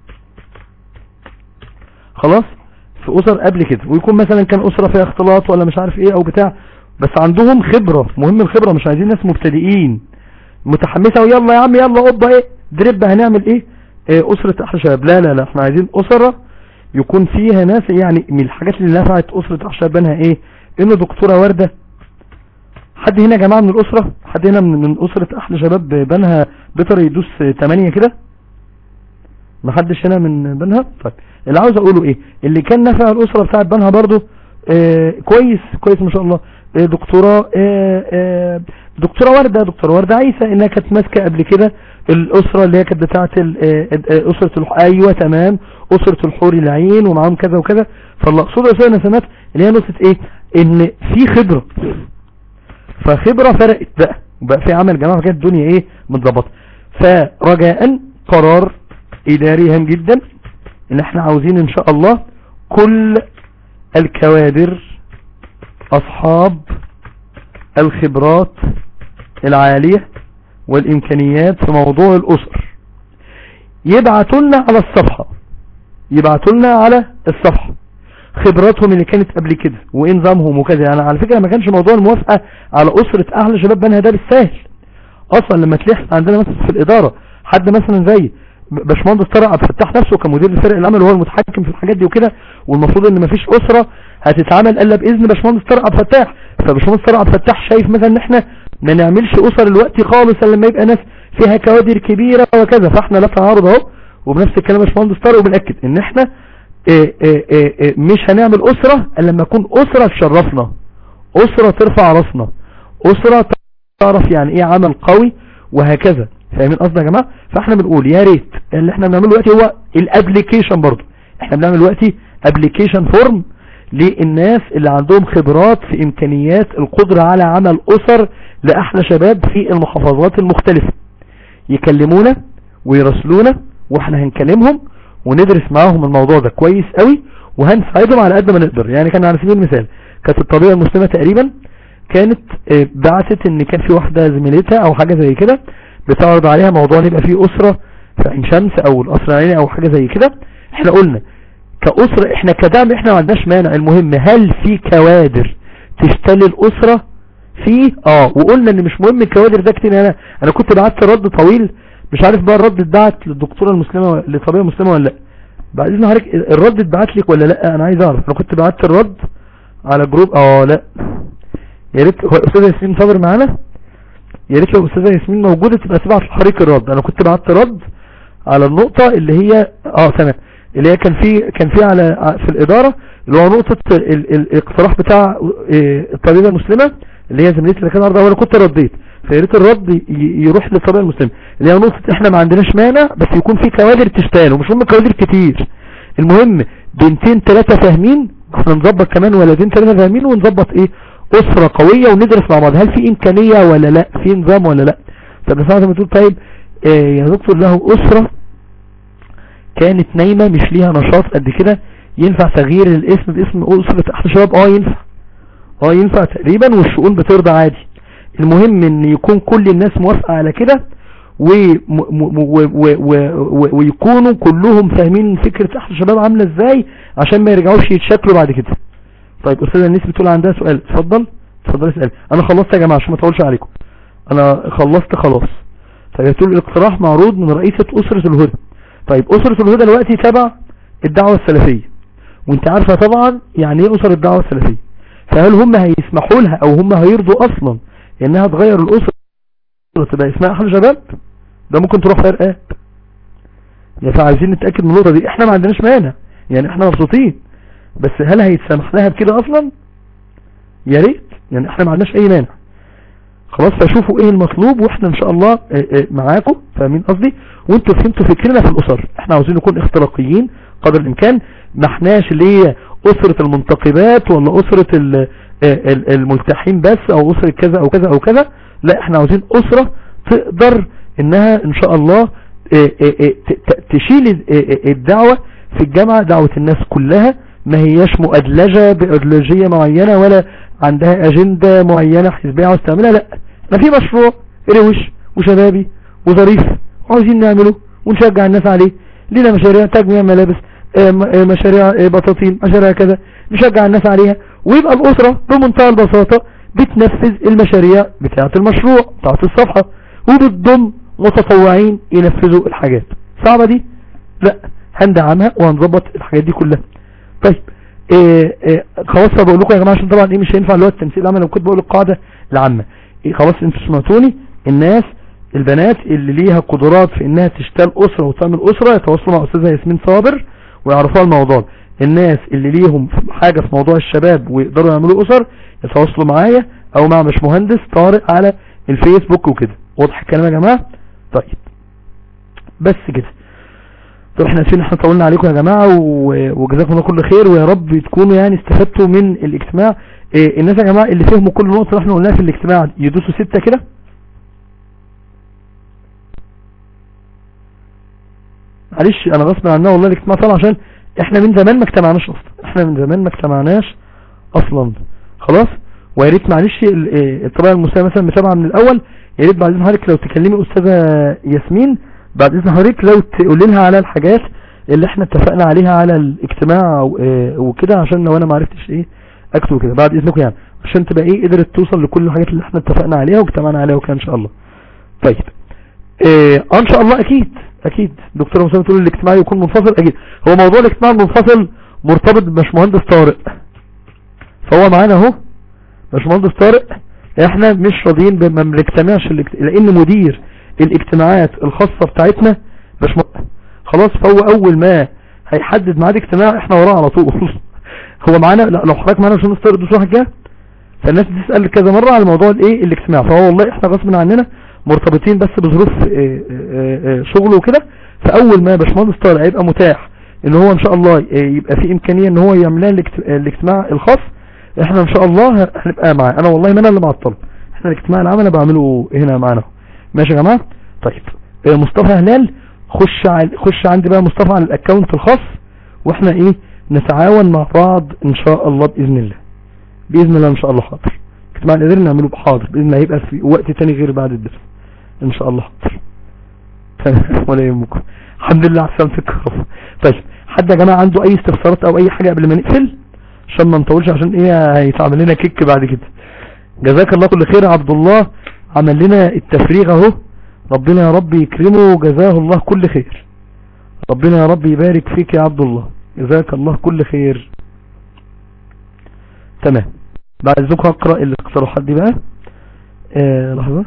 [SPEAKER 1] خلاص في اسر قبل كده ويكون مثلا كان اسرة فيها اختلاط ولا مش عارف ايه او بتاع بس عندهم خبرة مهم الخبرة مش عايزين ناس مبتدئين متحمسة ويلا يا عم يلا قبة ايه درب هنعمل ايه, ايه اسرة احلى شباب لا لا لا احنا عايزين اسرة يكون فيها ناس يعني من الحاجات اللي نفعت اسرة احلى شباب بنها ايه انه دكتورة وردة حد هنا يا جماعة من الاسرة حد هنا من, من اسرة احلى شباب بنها بيتر يدوس 8 كده ما حدش هنا من بنها طيب اللي عاوز اقوله ايه اللي كان نفع الاسرة بتاعت بنها برضو اه كويس كويس ما شاء الله اه دكتورة اه اه دكتورة وردة دكتورة وردة عيسى انها كانت ماسكة قبل كده الاسرة اللي هي كانت بتاعت اسرة الح... ايوه تمام اسرة الحور العين ومعاهم كذا وكذا فاللي اقصده يا سيدنا سمات اللي هي نقطة ايه ان في خبرة فخبرة فرقت بقى وبقى في عمل جماعة كانت الدنيا ايه متظبطة فرجاء قرار اداري هام جدا ان احنا عاوزين ان شاء الله كل الكوادر اصحاب الخبرات العالية والامكانيات في موضوع الاسر يبعتوا لنا على الصفحة يبعتوا لنا على الصفحة خبراتهم اللي كانت قبل كده وايه نظامهم وكذا يعني على فكرة ما كانش موضوع الموافقة على اسرة اهل شباب بنها ده بالسهل اصلا لما تلاقي عندنا مثلا في الادارة حد مثلا زي باشمهندس طارق عبد الفتاح نفسه كمدير لفرق العمل وهو المتحكم في الحاجات دي وكده والمفروض ان مفيش اسرة هتتعمل الا باذن باشمهندس طارق عبد الفتاح فباشمهندس طارق عبد الفتاح شايف مثلا ان احنا ما نعملش اسر الوقت خالص لما يبقى ناس فيها كوادر كبيرة وكذا فاحنا لا تعارض اهو وبنفس الكلام يا باشمهندس طارق وبنأكد ان احنا اه اه اه مش هنعمل اسرة الا لما يكون اسرة تشرفنا اسرة ترفع راسنا اسرة تعرف يعني ايه عمل قوي وهكذا فاهمين قصدي يا جماعة فاحنا بنقول يا ريت اللي احنا بنعمله دلوقتي هو الابليكيشن برضو احنا بنعمل دلوقتي ابليكيشن فورم للناس اللي عندهم خبرات في امكانيات القدرة على عمل اسر لاحلى شباب في المحافظات المختلفة يكلمونا ويرسلونا واحنا هنكلمهم وندرس معاهم الموضوع ده كويس قوي وهنساعدهم على قد ما نقدر يعني كان على سبيل المثال كانت الطبيعة المسلمة تقريبا كانت بعثت ان كان في واحدة زميلتها او حاجة زي كده بتعرض عليها موضوع ان يبقى فيه اسرة في عين شمس او القصر العيني او حاجة زي كده احنا قلنا كأسرة احنا كدعم احنا ما عندناش مانع المهم هل في كوادر تشتري الاسرة فيه اه وقلنا ان مش مهم الكوادر ده كتير انا انا كنت بعت رد طويل مش عارف بقى الرد اتبعت للدكتورة المسلمة لطبيعة مسلمة ولا لا بعد اذن حضرتك الرد اتبعت لك ولا لا انا عايز اعرف انا كنت بعت الرد على جروب اه لا يا ريت هو استاذه ياسمين صابر معانا يا ريت لو استاذه ياسمين موجوده تبقى تبعت لحضرتك الرد انا كنت بعت رد على النقطه اللي هي اه تمام اللي هي كان في كان في على في الاداره اللي هو نقطه ال ال الاقتراح بتاع الطبيبه المسلمه اللي هي زميلتي اللي كانت عارضه وانا كنت رديت فيا ريت الرد يروح للطبيعه المسلمه اللي هي نقطه احنا ما عندناش مانع بس يكون في كوادر تشتغل ومش هم كوادر كتير المهم بنتين ثلاثه فاهمين احنا نظبط كمان ولدين ثلاثه فاهمين ونظبط ايه اسرة قوية وندرس مع بعض هل في امكانية ولا لا في نظام ولا لا طب نسمع ما تقول طيب آه يا دكتور له اسرة كانت نايمة مش ليها نشاط قد كده ينفع تغيير الاسم باسم اسرة احد شباب اه ينفع اه ينفع تقريبا والشؤون بترضى عادي المهم ان يكون كل الناس موافقة على كده ويكونوا كلهم فاهمين فكرة احد الشباب عاملة ازاي عشان ما يرجعوش يتشكلوا بعد كده طيب استاذة الناس بتقول عندها سؤال اتفضل اتفضل اسأل انا خلصت يا جماعة عشان ما اطولش عليكم انا خلصت خلاص طيب بتقول الاقتراح معروض من رئيسة اسرة الهدى طيب اسرة الهدى دلوقتي تبع الدعوة السلفية وانت عارفة طبعا يعني ايه اسر الدعوة السلفية فهل هم هيسمحوا لها او هم هيرضوا اصلا انها تغير الاسرة تبقى اسمها احلى شباب ده ممكن تروح فرقات يعني فعايزين نتأكد من النقطة دي احنا ما عندناش مانع يعني احنا مبسوطين بس هل هيتسمح لها بكده اصلا يا ريت يعني احنا ما عندناش اي مانع خلاص فشوفوا ايه المطلوب واحنا ان شاء الله معاكم فاهمين قصدي وانتوا فهمتوا فكرنا في الاسر احنا عاوزين نكون اختراقيين قدر الامكان ما احناش اللي هي اسرة المنتقبات ولا اسرة الملتحين بس او اسرة كذا او كذا او كذا لا احنا عاوزين اسرة تقدر انها ان شاء الله تشيل الدعوة في الجامعة دعوة الناس كلها ما هياش مؤدلجة بأدلوجية معينة ولا عندها اجندة معينة حزبية عاوز تعملها لا ما في مشروع روش وشبابي وظريف وعاوزين نعمله ونشجع الناس عليه لنا مشاريع تجميع ملابس مشاريع بطاطين مشاريع كذا نشجع الناس عليها ويبقى الأسرة بمنتهى البساطة بتنفذ المشاريع بتاعة المشروع بتاعة الصفحة وبتضم متطوعين ينفذوا الحاجات صعبة دي لا هندعمها وهنظبط الحاجات دي كلها طيب إيه إيه خلاص بقول لكم يا جماعه عشان طبعا ايه مش هينفع اللي هو التمثيل العام لو كنت بقول القاعده العامه إيه خلاص انتوا سمعتوني الناس البنات اللي ليها قدرات في انها تشتغل اسره وتعمل اسره يتواصلوا مع استاذه ياسمين صابر ويعرفوها الموضوع الناس اللي ليهم حاجه في موضوع الشباب ويقدروا يعملوا اسر يتواصلوا معايا او مع مش مهندس طارق على الفيسبوك وكده واضح الكلام يا جماعه طيب بس كده طب احنا اسفين احنا طولنا عليكم يا جماعة وجزاكم الله كل خير ويا رب تكونوا يعني استفدتوا من الاجتماع اه الناس يا جماعة اللي فهموا كل نقطة احنا قلناها في الاجتماع يدوسوا ستة كده معلش انا غصب عننا والله الاجتماع طبعا عشان احنا من زمان ما اجتمعناش اصلا احنا من زمان ما اجتمعناش اصلا خلاص ويا ريت معلش الطبيعة المسلمة مثلا متابعة من الاول يا ريت بعد حضرتك لو تكلمي استاذة ياسمين بعد اذن حضرتك لو تقول لنا على الحاجات اللي احنا اتفقنا عليها على الاجتماع وكده عشان لو انا ما عرفتش ايه اكتب كده بعد اذنكم يعني عشان تبقى ايه قدرت توصل لكل الحاجات اللي احنا اتفقنا عليها واجتمعنا عليها وكده ان شاء الله طيب اه ان شاء الله اكيد اكيد دكتور مسلم تقول الاجتماع يكون منفصل اكيد هو موضوع الاجتماع المنفصل مرتبط بباشمهندس طارق فهو معانا اهو باشمهندس طارق احنا مش راضيين ما بنجتمعش لان مدير الاجتماعات الخاصة بتاعتنا مش م... خلاص فهو اول ما هيحدد ميعاد اجتماع احنا وراه على طول هو معانا لو حضرتك معانا عشان نستر دوس واحد جه فالناس تسال كذا مره على موضوع الايه الاجتماع فهو والله احنا غصب عننا مرتبطين بس بظروف اه اه اه شغل وكده فاول ما باشمهندس طارق هيبقى متاح ان هو ان شاء الله يبقى في امكانيه ان هو يعمل لنا الاجتماع الخاص احنا ان شاء الله هنبقى معاه انا والله ما انا اللي معطل احنا الاجتماع العام انا بعمله هنا معانا ماشي يا جماعه طيب مصطفى هلال خش خش عندي بقى مصطفى على الاكونت الخاص واحنا ايه نتعاون مع بعض ان شاء الله باذن الله باذن الله ان شاء الله حاضر اجتماع الاداري نعمله بحاضر باذن الله هيبقى في وقت تاني غير بعد الدرس ان شاء الله حاضر تمام ولا يهمكم الحمد لله على سلامتك طيب حد يا جماعه عنده اي استفسارات او اي حاجه قبل ما نقفل عشان ما نطولش عشان ايه هيتعمل لنا كيك بعد كده جزاك الله كل خير عبد الله عمل لنا التفريغ اهو ربنا يا رب يكرمه وجزاه الله كل خير ربنا يا رب يبارك فيك يا عبد الله جزاك الله كل خير تمام بعد ذلك هقرأ الاقتراحات دي بقى آه لحظة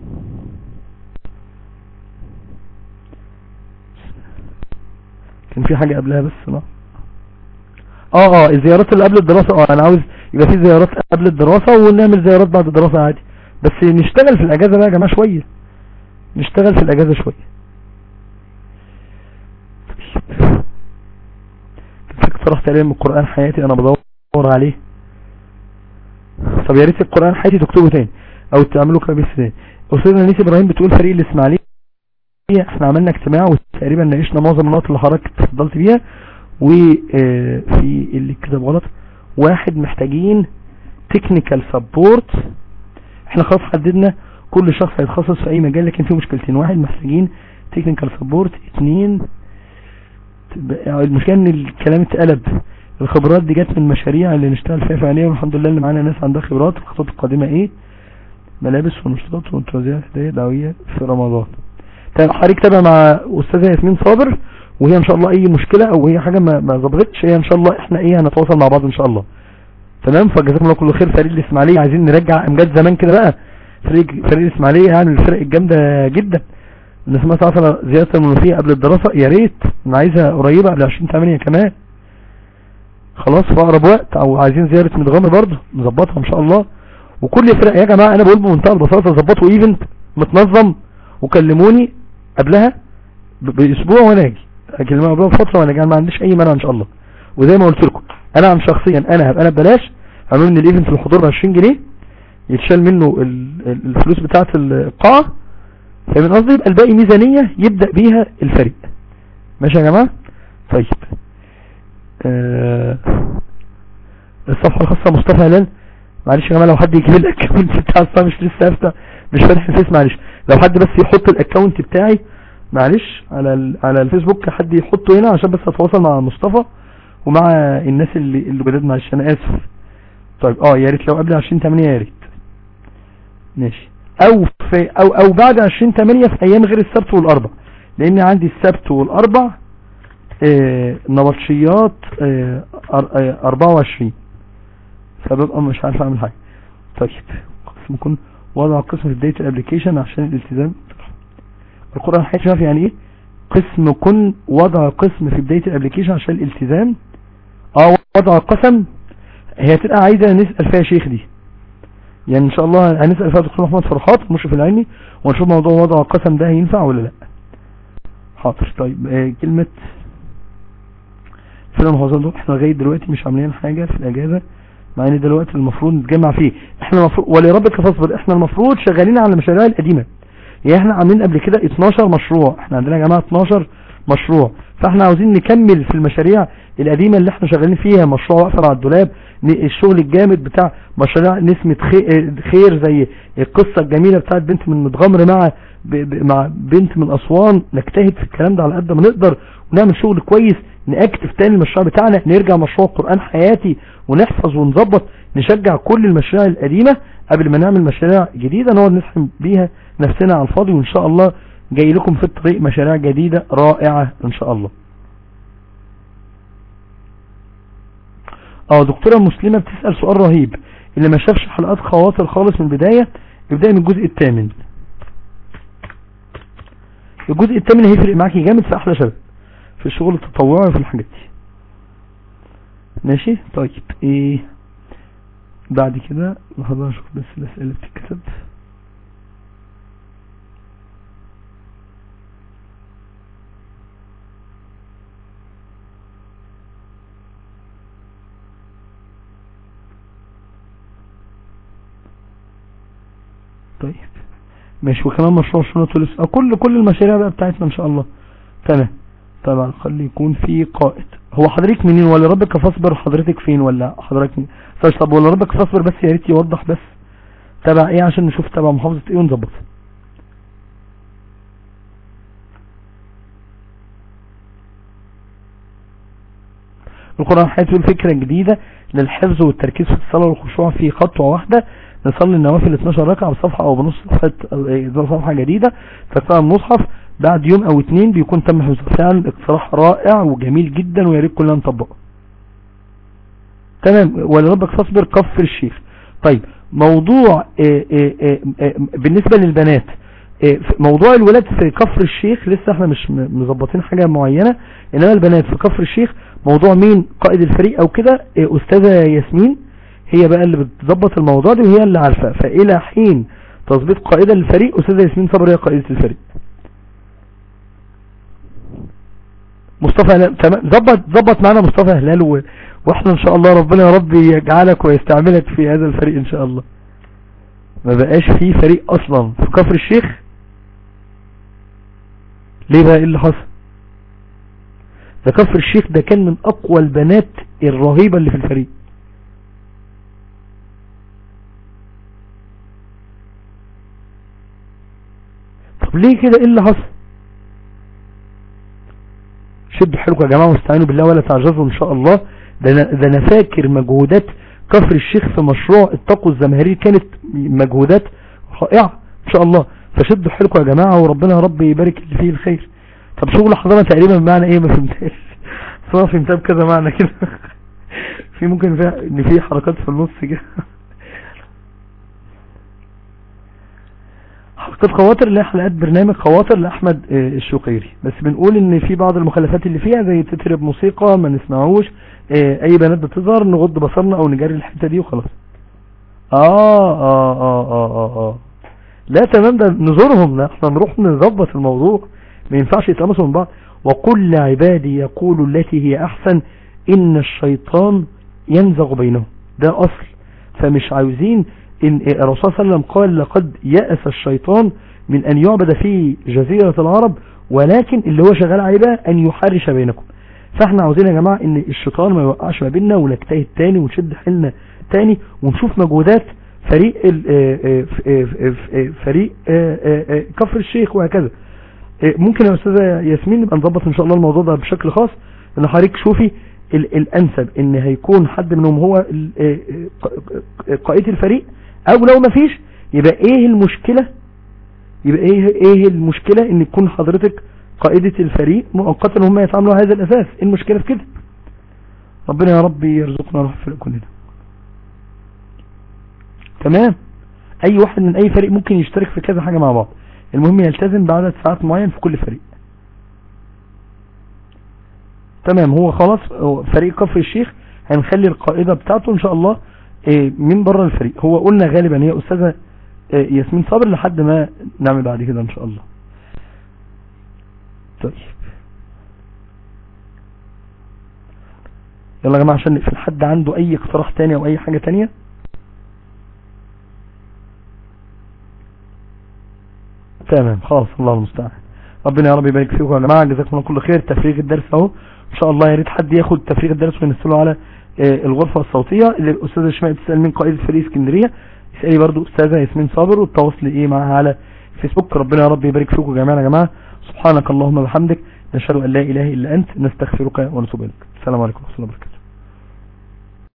[SPEAKER 1] كان في حاجة قبلها بس لا اه اه الزيارات اللي قبل الدراسة اه انا عاوز يبقى في زيارات قبل الدراسة ونعمل زيارات بعد الدراسة عادي بس نشتغل في الاجازة بقى يا جماعة شوية نشتغل في الاجازة شوية كان في اقتراح تقريبا من القرآن حياتي انا بدور عليه طب يا ريت القرآن حياتي تكتبه تاني او تعملوا كده تاني استاذنا نيس ابراهيم بتقول فريق الاسماعيليه احنا عملنا اجتماع وتقريبا ناقشنا معظم النقط اللي حضرتك اتفضلت بيها وفي اللي كتب غلط واحد محتاجين تكنيكال سبورت احنا خلاص حددنا كل شخص هيتخصص في اي مجال لكن في مشكلتين واحد محتاجين تكنيكال سبورت اثنين المشكله ان الكلام اتقلب الخبرات دي جت من المشاريع اللي نشتغل فيها فعليا والحمد لله اللي معانا ناس عندها خبرات الخطوات القادمه ايه ملابس ونشاطات وتوزيع هدايا دعويه في رمضان طيب حضرتك تابع مع استاذه ياسمين صابر وهي ان شاء الله اي مشكله او هي حاجه ما ما ظبطتش هي ان شاء الله احنا ايه هنتواصل مع بعض ان شاء الله تمام فجزاكم الله كل خير فريق الاسماعيليه عايزين نرجع امجاد زمان كده بقى فريق فريق الاسماعيليه يعني من الفرق الجامده جدا الناس ما تعرف زياره المنوفيه قبل الدراسه يا ريت انا عايزها قريبه قبل 20 8 كمان خلاص في اقرب وقت او عايزين زياره متغمر برضه نظبطها ان شاء الله وكل فرق يا جماعه انا بقول بمنتهى البساطه ظبطوا ايفنت متنظم وكلموني قبلها باسبوع وانا اجي اكلمها قبلها بفتره وانا جاي ما عنديش اي مانع ان شاء الله وزي ما قلت لكم انا عن شخصيا انا هبقى انا ببلاش عملوا من الايفنت في الحضور ب 20 جنيه يتشال منه الفلوس بتاعه القاعه فاهم قصدي يبقى الباقي ميزانيه يبدا بيها الفريق ماشي يا جماعه طيب آه الصفحه الخاصه مصطفى هلال معلش يا جماعه لو حد يجيب لي الاكونت بتاع الصفحه مش لسه افتح مش فاتح الفيس معلش لو حد بس يحط الاكونت بتاعي معلش على على الفيسبوك حد يحطه هنا عشان بس اتواصل مع مصطفى ومع الناس اللي اللي جداد معلش انا اسف طيب اه يا ريت لو قبل 20 8 يا ريت ماشي او في او او بعد 20 8 في ايام غير السبت والاربع لان عندي السبت والاربع آه نبطشيات آه 24 فببقى مش عارف اعمل حاجه طيب قسم يكون وضع قسم في بدايه الابلكيشن عشان الالتزام القرآن حيث شاف يعني ايه قسم كن وضع قسم في بداية الابليكيشن عشان الالتزام اه وضع قسم هي تبقى عايزة نسأل فيها شيخ دي يعني ان شاء الله هنسأل فيها دكتور محمد فرحات المشرف العلمي ونشوف موضوع وضع قسم ده هينفع ولا لا حاضر طيب آه كلمة فيلم الحوزان دول احنا لغاية دلوقتي مش عاملين حاجة في الاجازة مع ان دلوقتي المفروض نتجمع فيه احنا المفروض ولربك فاصبر احنا المفروض شغالين على المشاريع القديمة يعني احنا عاملين قبل كده 12 مشروع احنا عندنا يا جماعه 12 مشروع فاحنا عاوزين نكمل في المشاريع القديمه اللي احنا شغالين فيها مشروع وقفه على الدولاب الشغل الجامد بتاع مشاريع نسمه خير زي القصه الجميله بتاعت بنت من متغمر مع مع بنت من اسوان نجتهد في الكلام ده على قد ما نقدر ونعمل شغل كويس ناكتف تاني المشروع بتاعنا نرجع مشروع قران حياتي ونحفظ ونظبط نشجع كل المشاريع القديمه قبل ما نعمل مشاريع جديده نقعد نسحب بيها نفسنا على الفاضي وان شاء الله جاي لكم في الطريق مشاريع جديدة رائعة ان شاء الله اه دكتورة مسلمة بتسأل سؤال رهيب اللي ما شافش حلقات خواطر خالص من البداية ابدأ من الجزء الثامن الجزء الثامن هيفرق معاكي جامد في احلى شباب في الشغل التطوعي وفي الحاجات دي ماشي طيب ايه بعد كده لحظة اشوف بس الاسئلة اللي بتتكتب طيب ماشي وكمان مشروع شنو تولس اه كل كل المشاريع بقى بتاعتنا ان شاء الله تمام طبعا خلي يكون في قائد هو حضرتك منين ولا ربك فاصبر حضرتك فين ولا حضرتك مين طيب طب ولا ربك فاصبر بس يا ريت يوضح بس تبع ايه عشان نشوف تبع محافظة ايه ونظبط القرآن حيث الفكرة الجديدة للحفظ والتركيز في الصلاة والخشوع في خطوة واحدة نصلي النوافل 12 ركعة بصفحة او بنص صفحة أو صفحة جديدة تقرأ المصحف بعد يوم او اتنين بيكون تم حفظه فعلا اقتراح رائع وجميل جدا ويا ريت كلنا نطبقه تمام ولربك فاصبر كفر الشيخ طيب موضوع اه اه اه بالنسبة للبنات موضوع الولاد في كفر الشيخ لسه احنا مش مظبطين حاجة معينة انما البنات في كفر الشيخ موضوع مين قائد الفريق او كده استاذة ياسمين هي بقى اللي بتظبط الموضوع ده وهي اللي عارفة فإلى حين تظبيط قائدة للفريق أستاذة ياسمين صبر هي قائدة الفريق مصطفى هلال تمام ظبط ظبط معانا مصطفى هلال و... واحنا ان شاء الله ربنا يا رب يجعلك ويستعملك في هذا الفريق ان شاء الله ما بقاش فيه فريق اصلا في كفر الشيخ ليه بقى ايه اللي حصل ده كفر الشيخ ده كان من اقوى البنات الرهيبة اللي في الفريق طب ليه كده ايه اللي حصل شدوا حيلكم يا جماعة واستعينوا بالله ولا تعجزوا ان شاء الله ده انا, ده أنا فاكر مجهودات كفر الشيخ في مشروع التقوى الزمهرير كانت مجهودات رائعة ان شاء الله فشدوا حيلكم يا جماعة وربنا يا رب يبارك اللي فيه الخير طب شغل حضرنا تقريبا بمعنى ايه ما فهمتهاش صراحة فهمتها بكذا معنى كده في ممكن فيها ان في حركات في النص كده حلقة خواطر اللي هي حلقات برنامج خواطر لأحمد الشقيري بس بنقول ان في بعض المخالفات اللي فيها زي تترب موسيقى ما نسمعوش اي بنات بتظهر نغض بصرنا او نجري الحتة دي وخلاص آه آه آه آه آه آه لا تمام ده نزورهم احنا نروح نظبط الموضوع ما ينفعش يتقمصوا من بعض وكل عبادي يقول التي هي احسن ان الشيطان ينزغ بينهم ده اصل فمش عاوزين إن الرسول صلى الله عليه وسلم قال لقد يأس الشيطان من أن يعبد في جزيرة العرب ولكن اللي هو شغال عليه بقى أن يحرش بينكم فاحنا عاوزين يا جماعة ان الشيطان ما يوقعش ما بيننا ونجتهد تاني ونشد حيلنا تاني ونشوف مجهودات فريق فريق كفر الشيخ وهكذا ممكن يا أستاذة ياسمين نبقى نظبط ان شاء الله الموضوع ده بشكل خاص ان حضرتك شوفي الانسب ان هيكون حد منهم هو قائد الفريق او لو ما فيش يبقى ايه المشكلة يبقى ايه ايه المشكلة ان يكون حضرتك قائدة الفريق مؤقتا هم يتعاملوا هذا الاساس ايه المشكلة في كده ربنا يا رب يرزقنا روح الفريق كلنا تمام اي واحد من اي فريق ممكن يشترك في كذا حاجة مع بعض المهم يلتزم بعدد ساعات معين في كل فريق تمام هو خلاص فريق كفر الشيخ هنخلي القائدة بتاعته ان شاء الله من بره الفريق هو قلنا غالبا هي استاذة ياسمين صابر لحد ما نعمل بعد كده ان شاء الله طيب يلا يا جماعة عشان نقفل حد عنده اي اقتراح تاني او اي حاجة تانية تمام خلاص الله المستعان ربنا يا رب يبارك فيكم يا جماعة جزاكم الله كل خير تفريغ الدرس اهو ان شاء الله يا ريت حد ياخد تفريغ الدرس وينزله على الغرفة الصوتية اللي الاستاذة شماء بتسأل من قائد فريق اسكندرية اسألي برضو استاذة ياسمين صابر والتواصل ايه معها على فيسبوك ربنا يا رب يبارك فيكم جميعا يا جماعة سبحانك اللهم وبحمدك نشهد ان لا اله الا انت نستغفرك ونتوب اليك السلام عليكم ورحمة الله وبركاته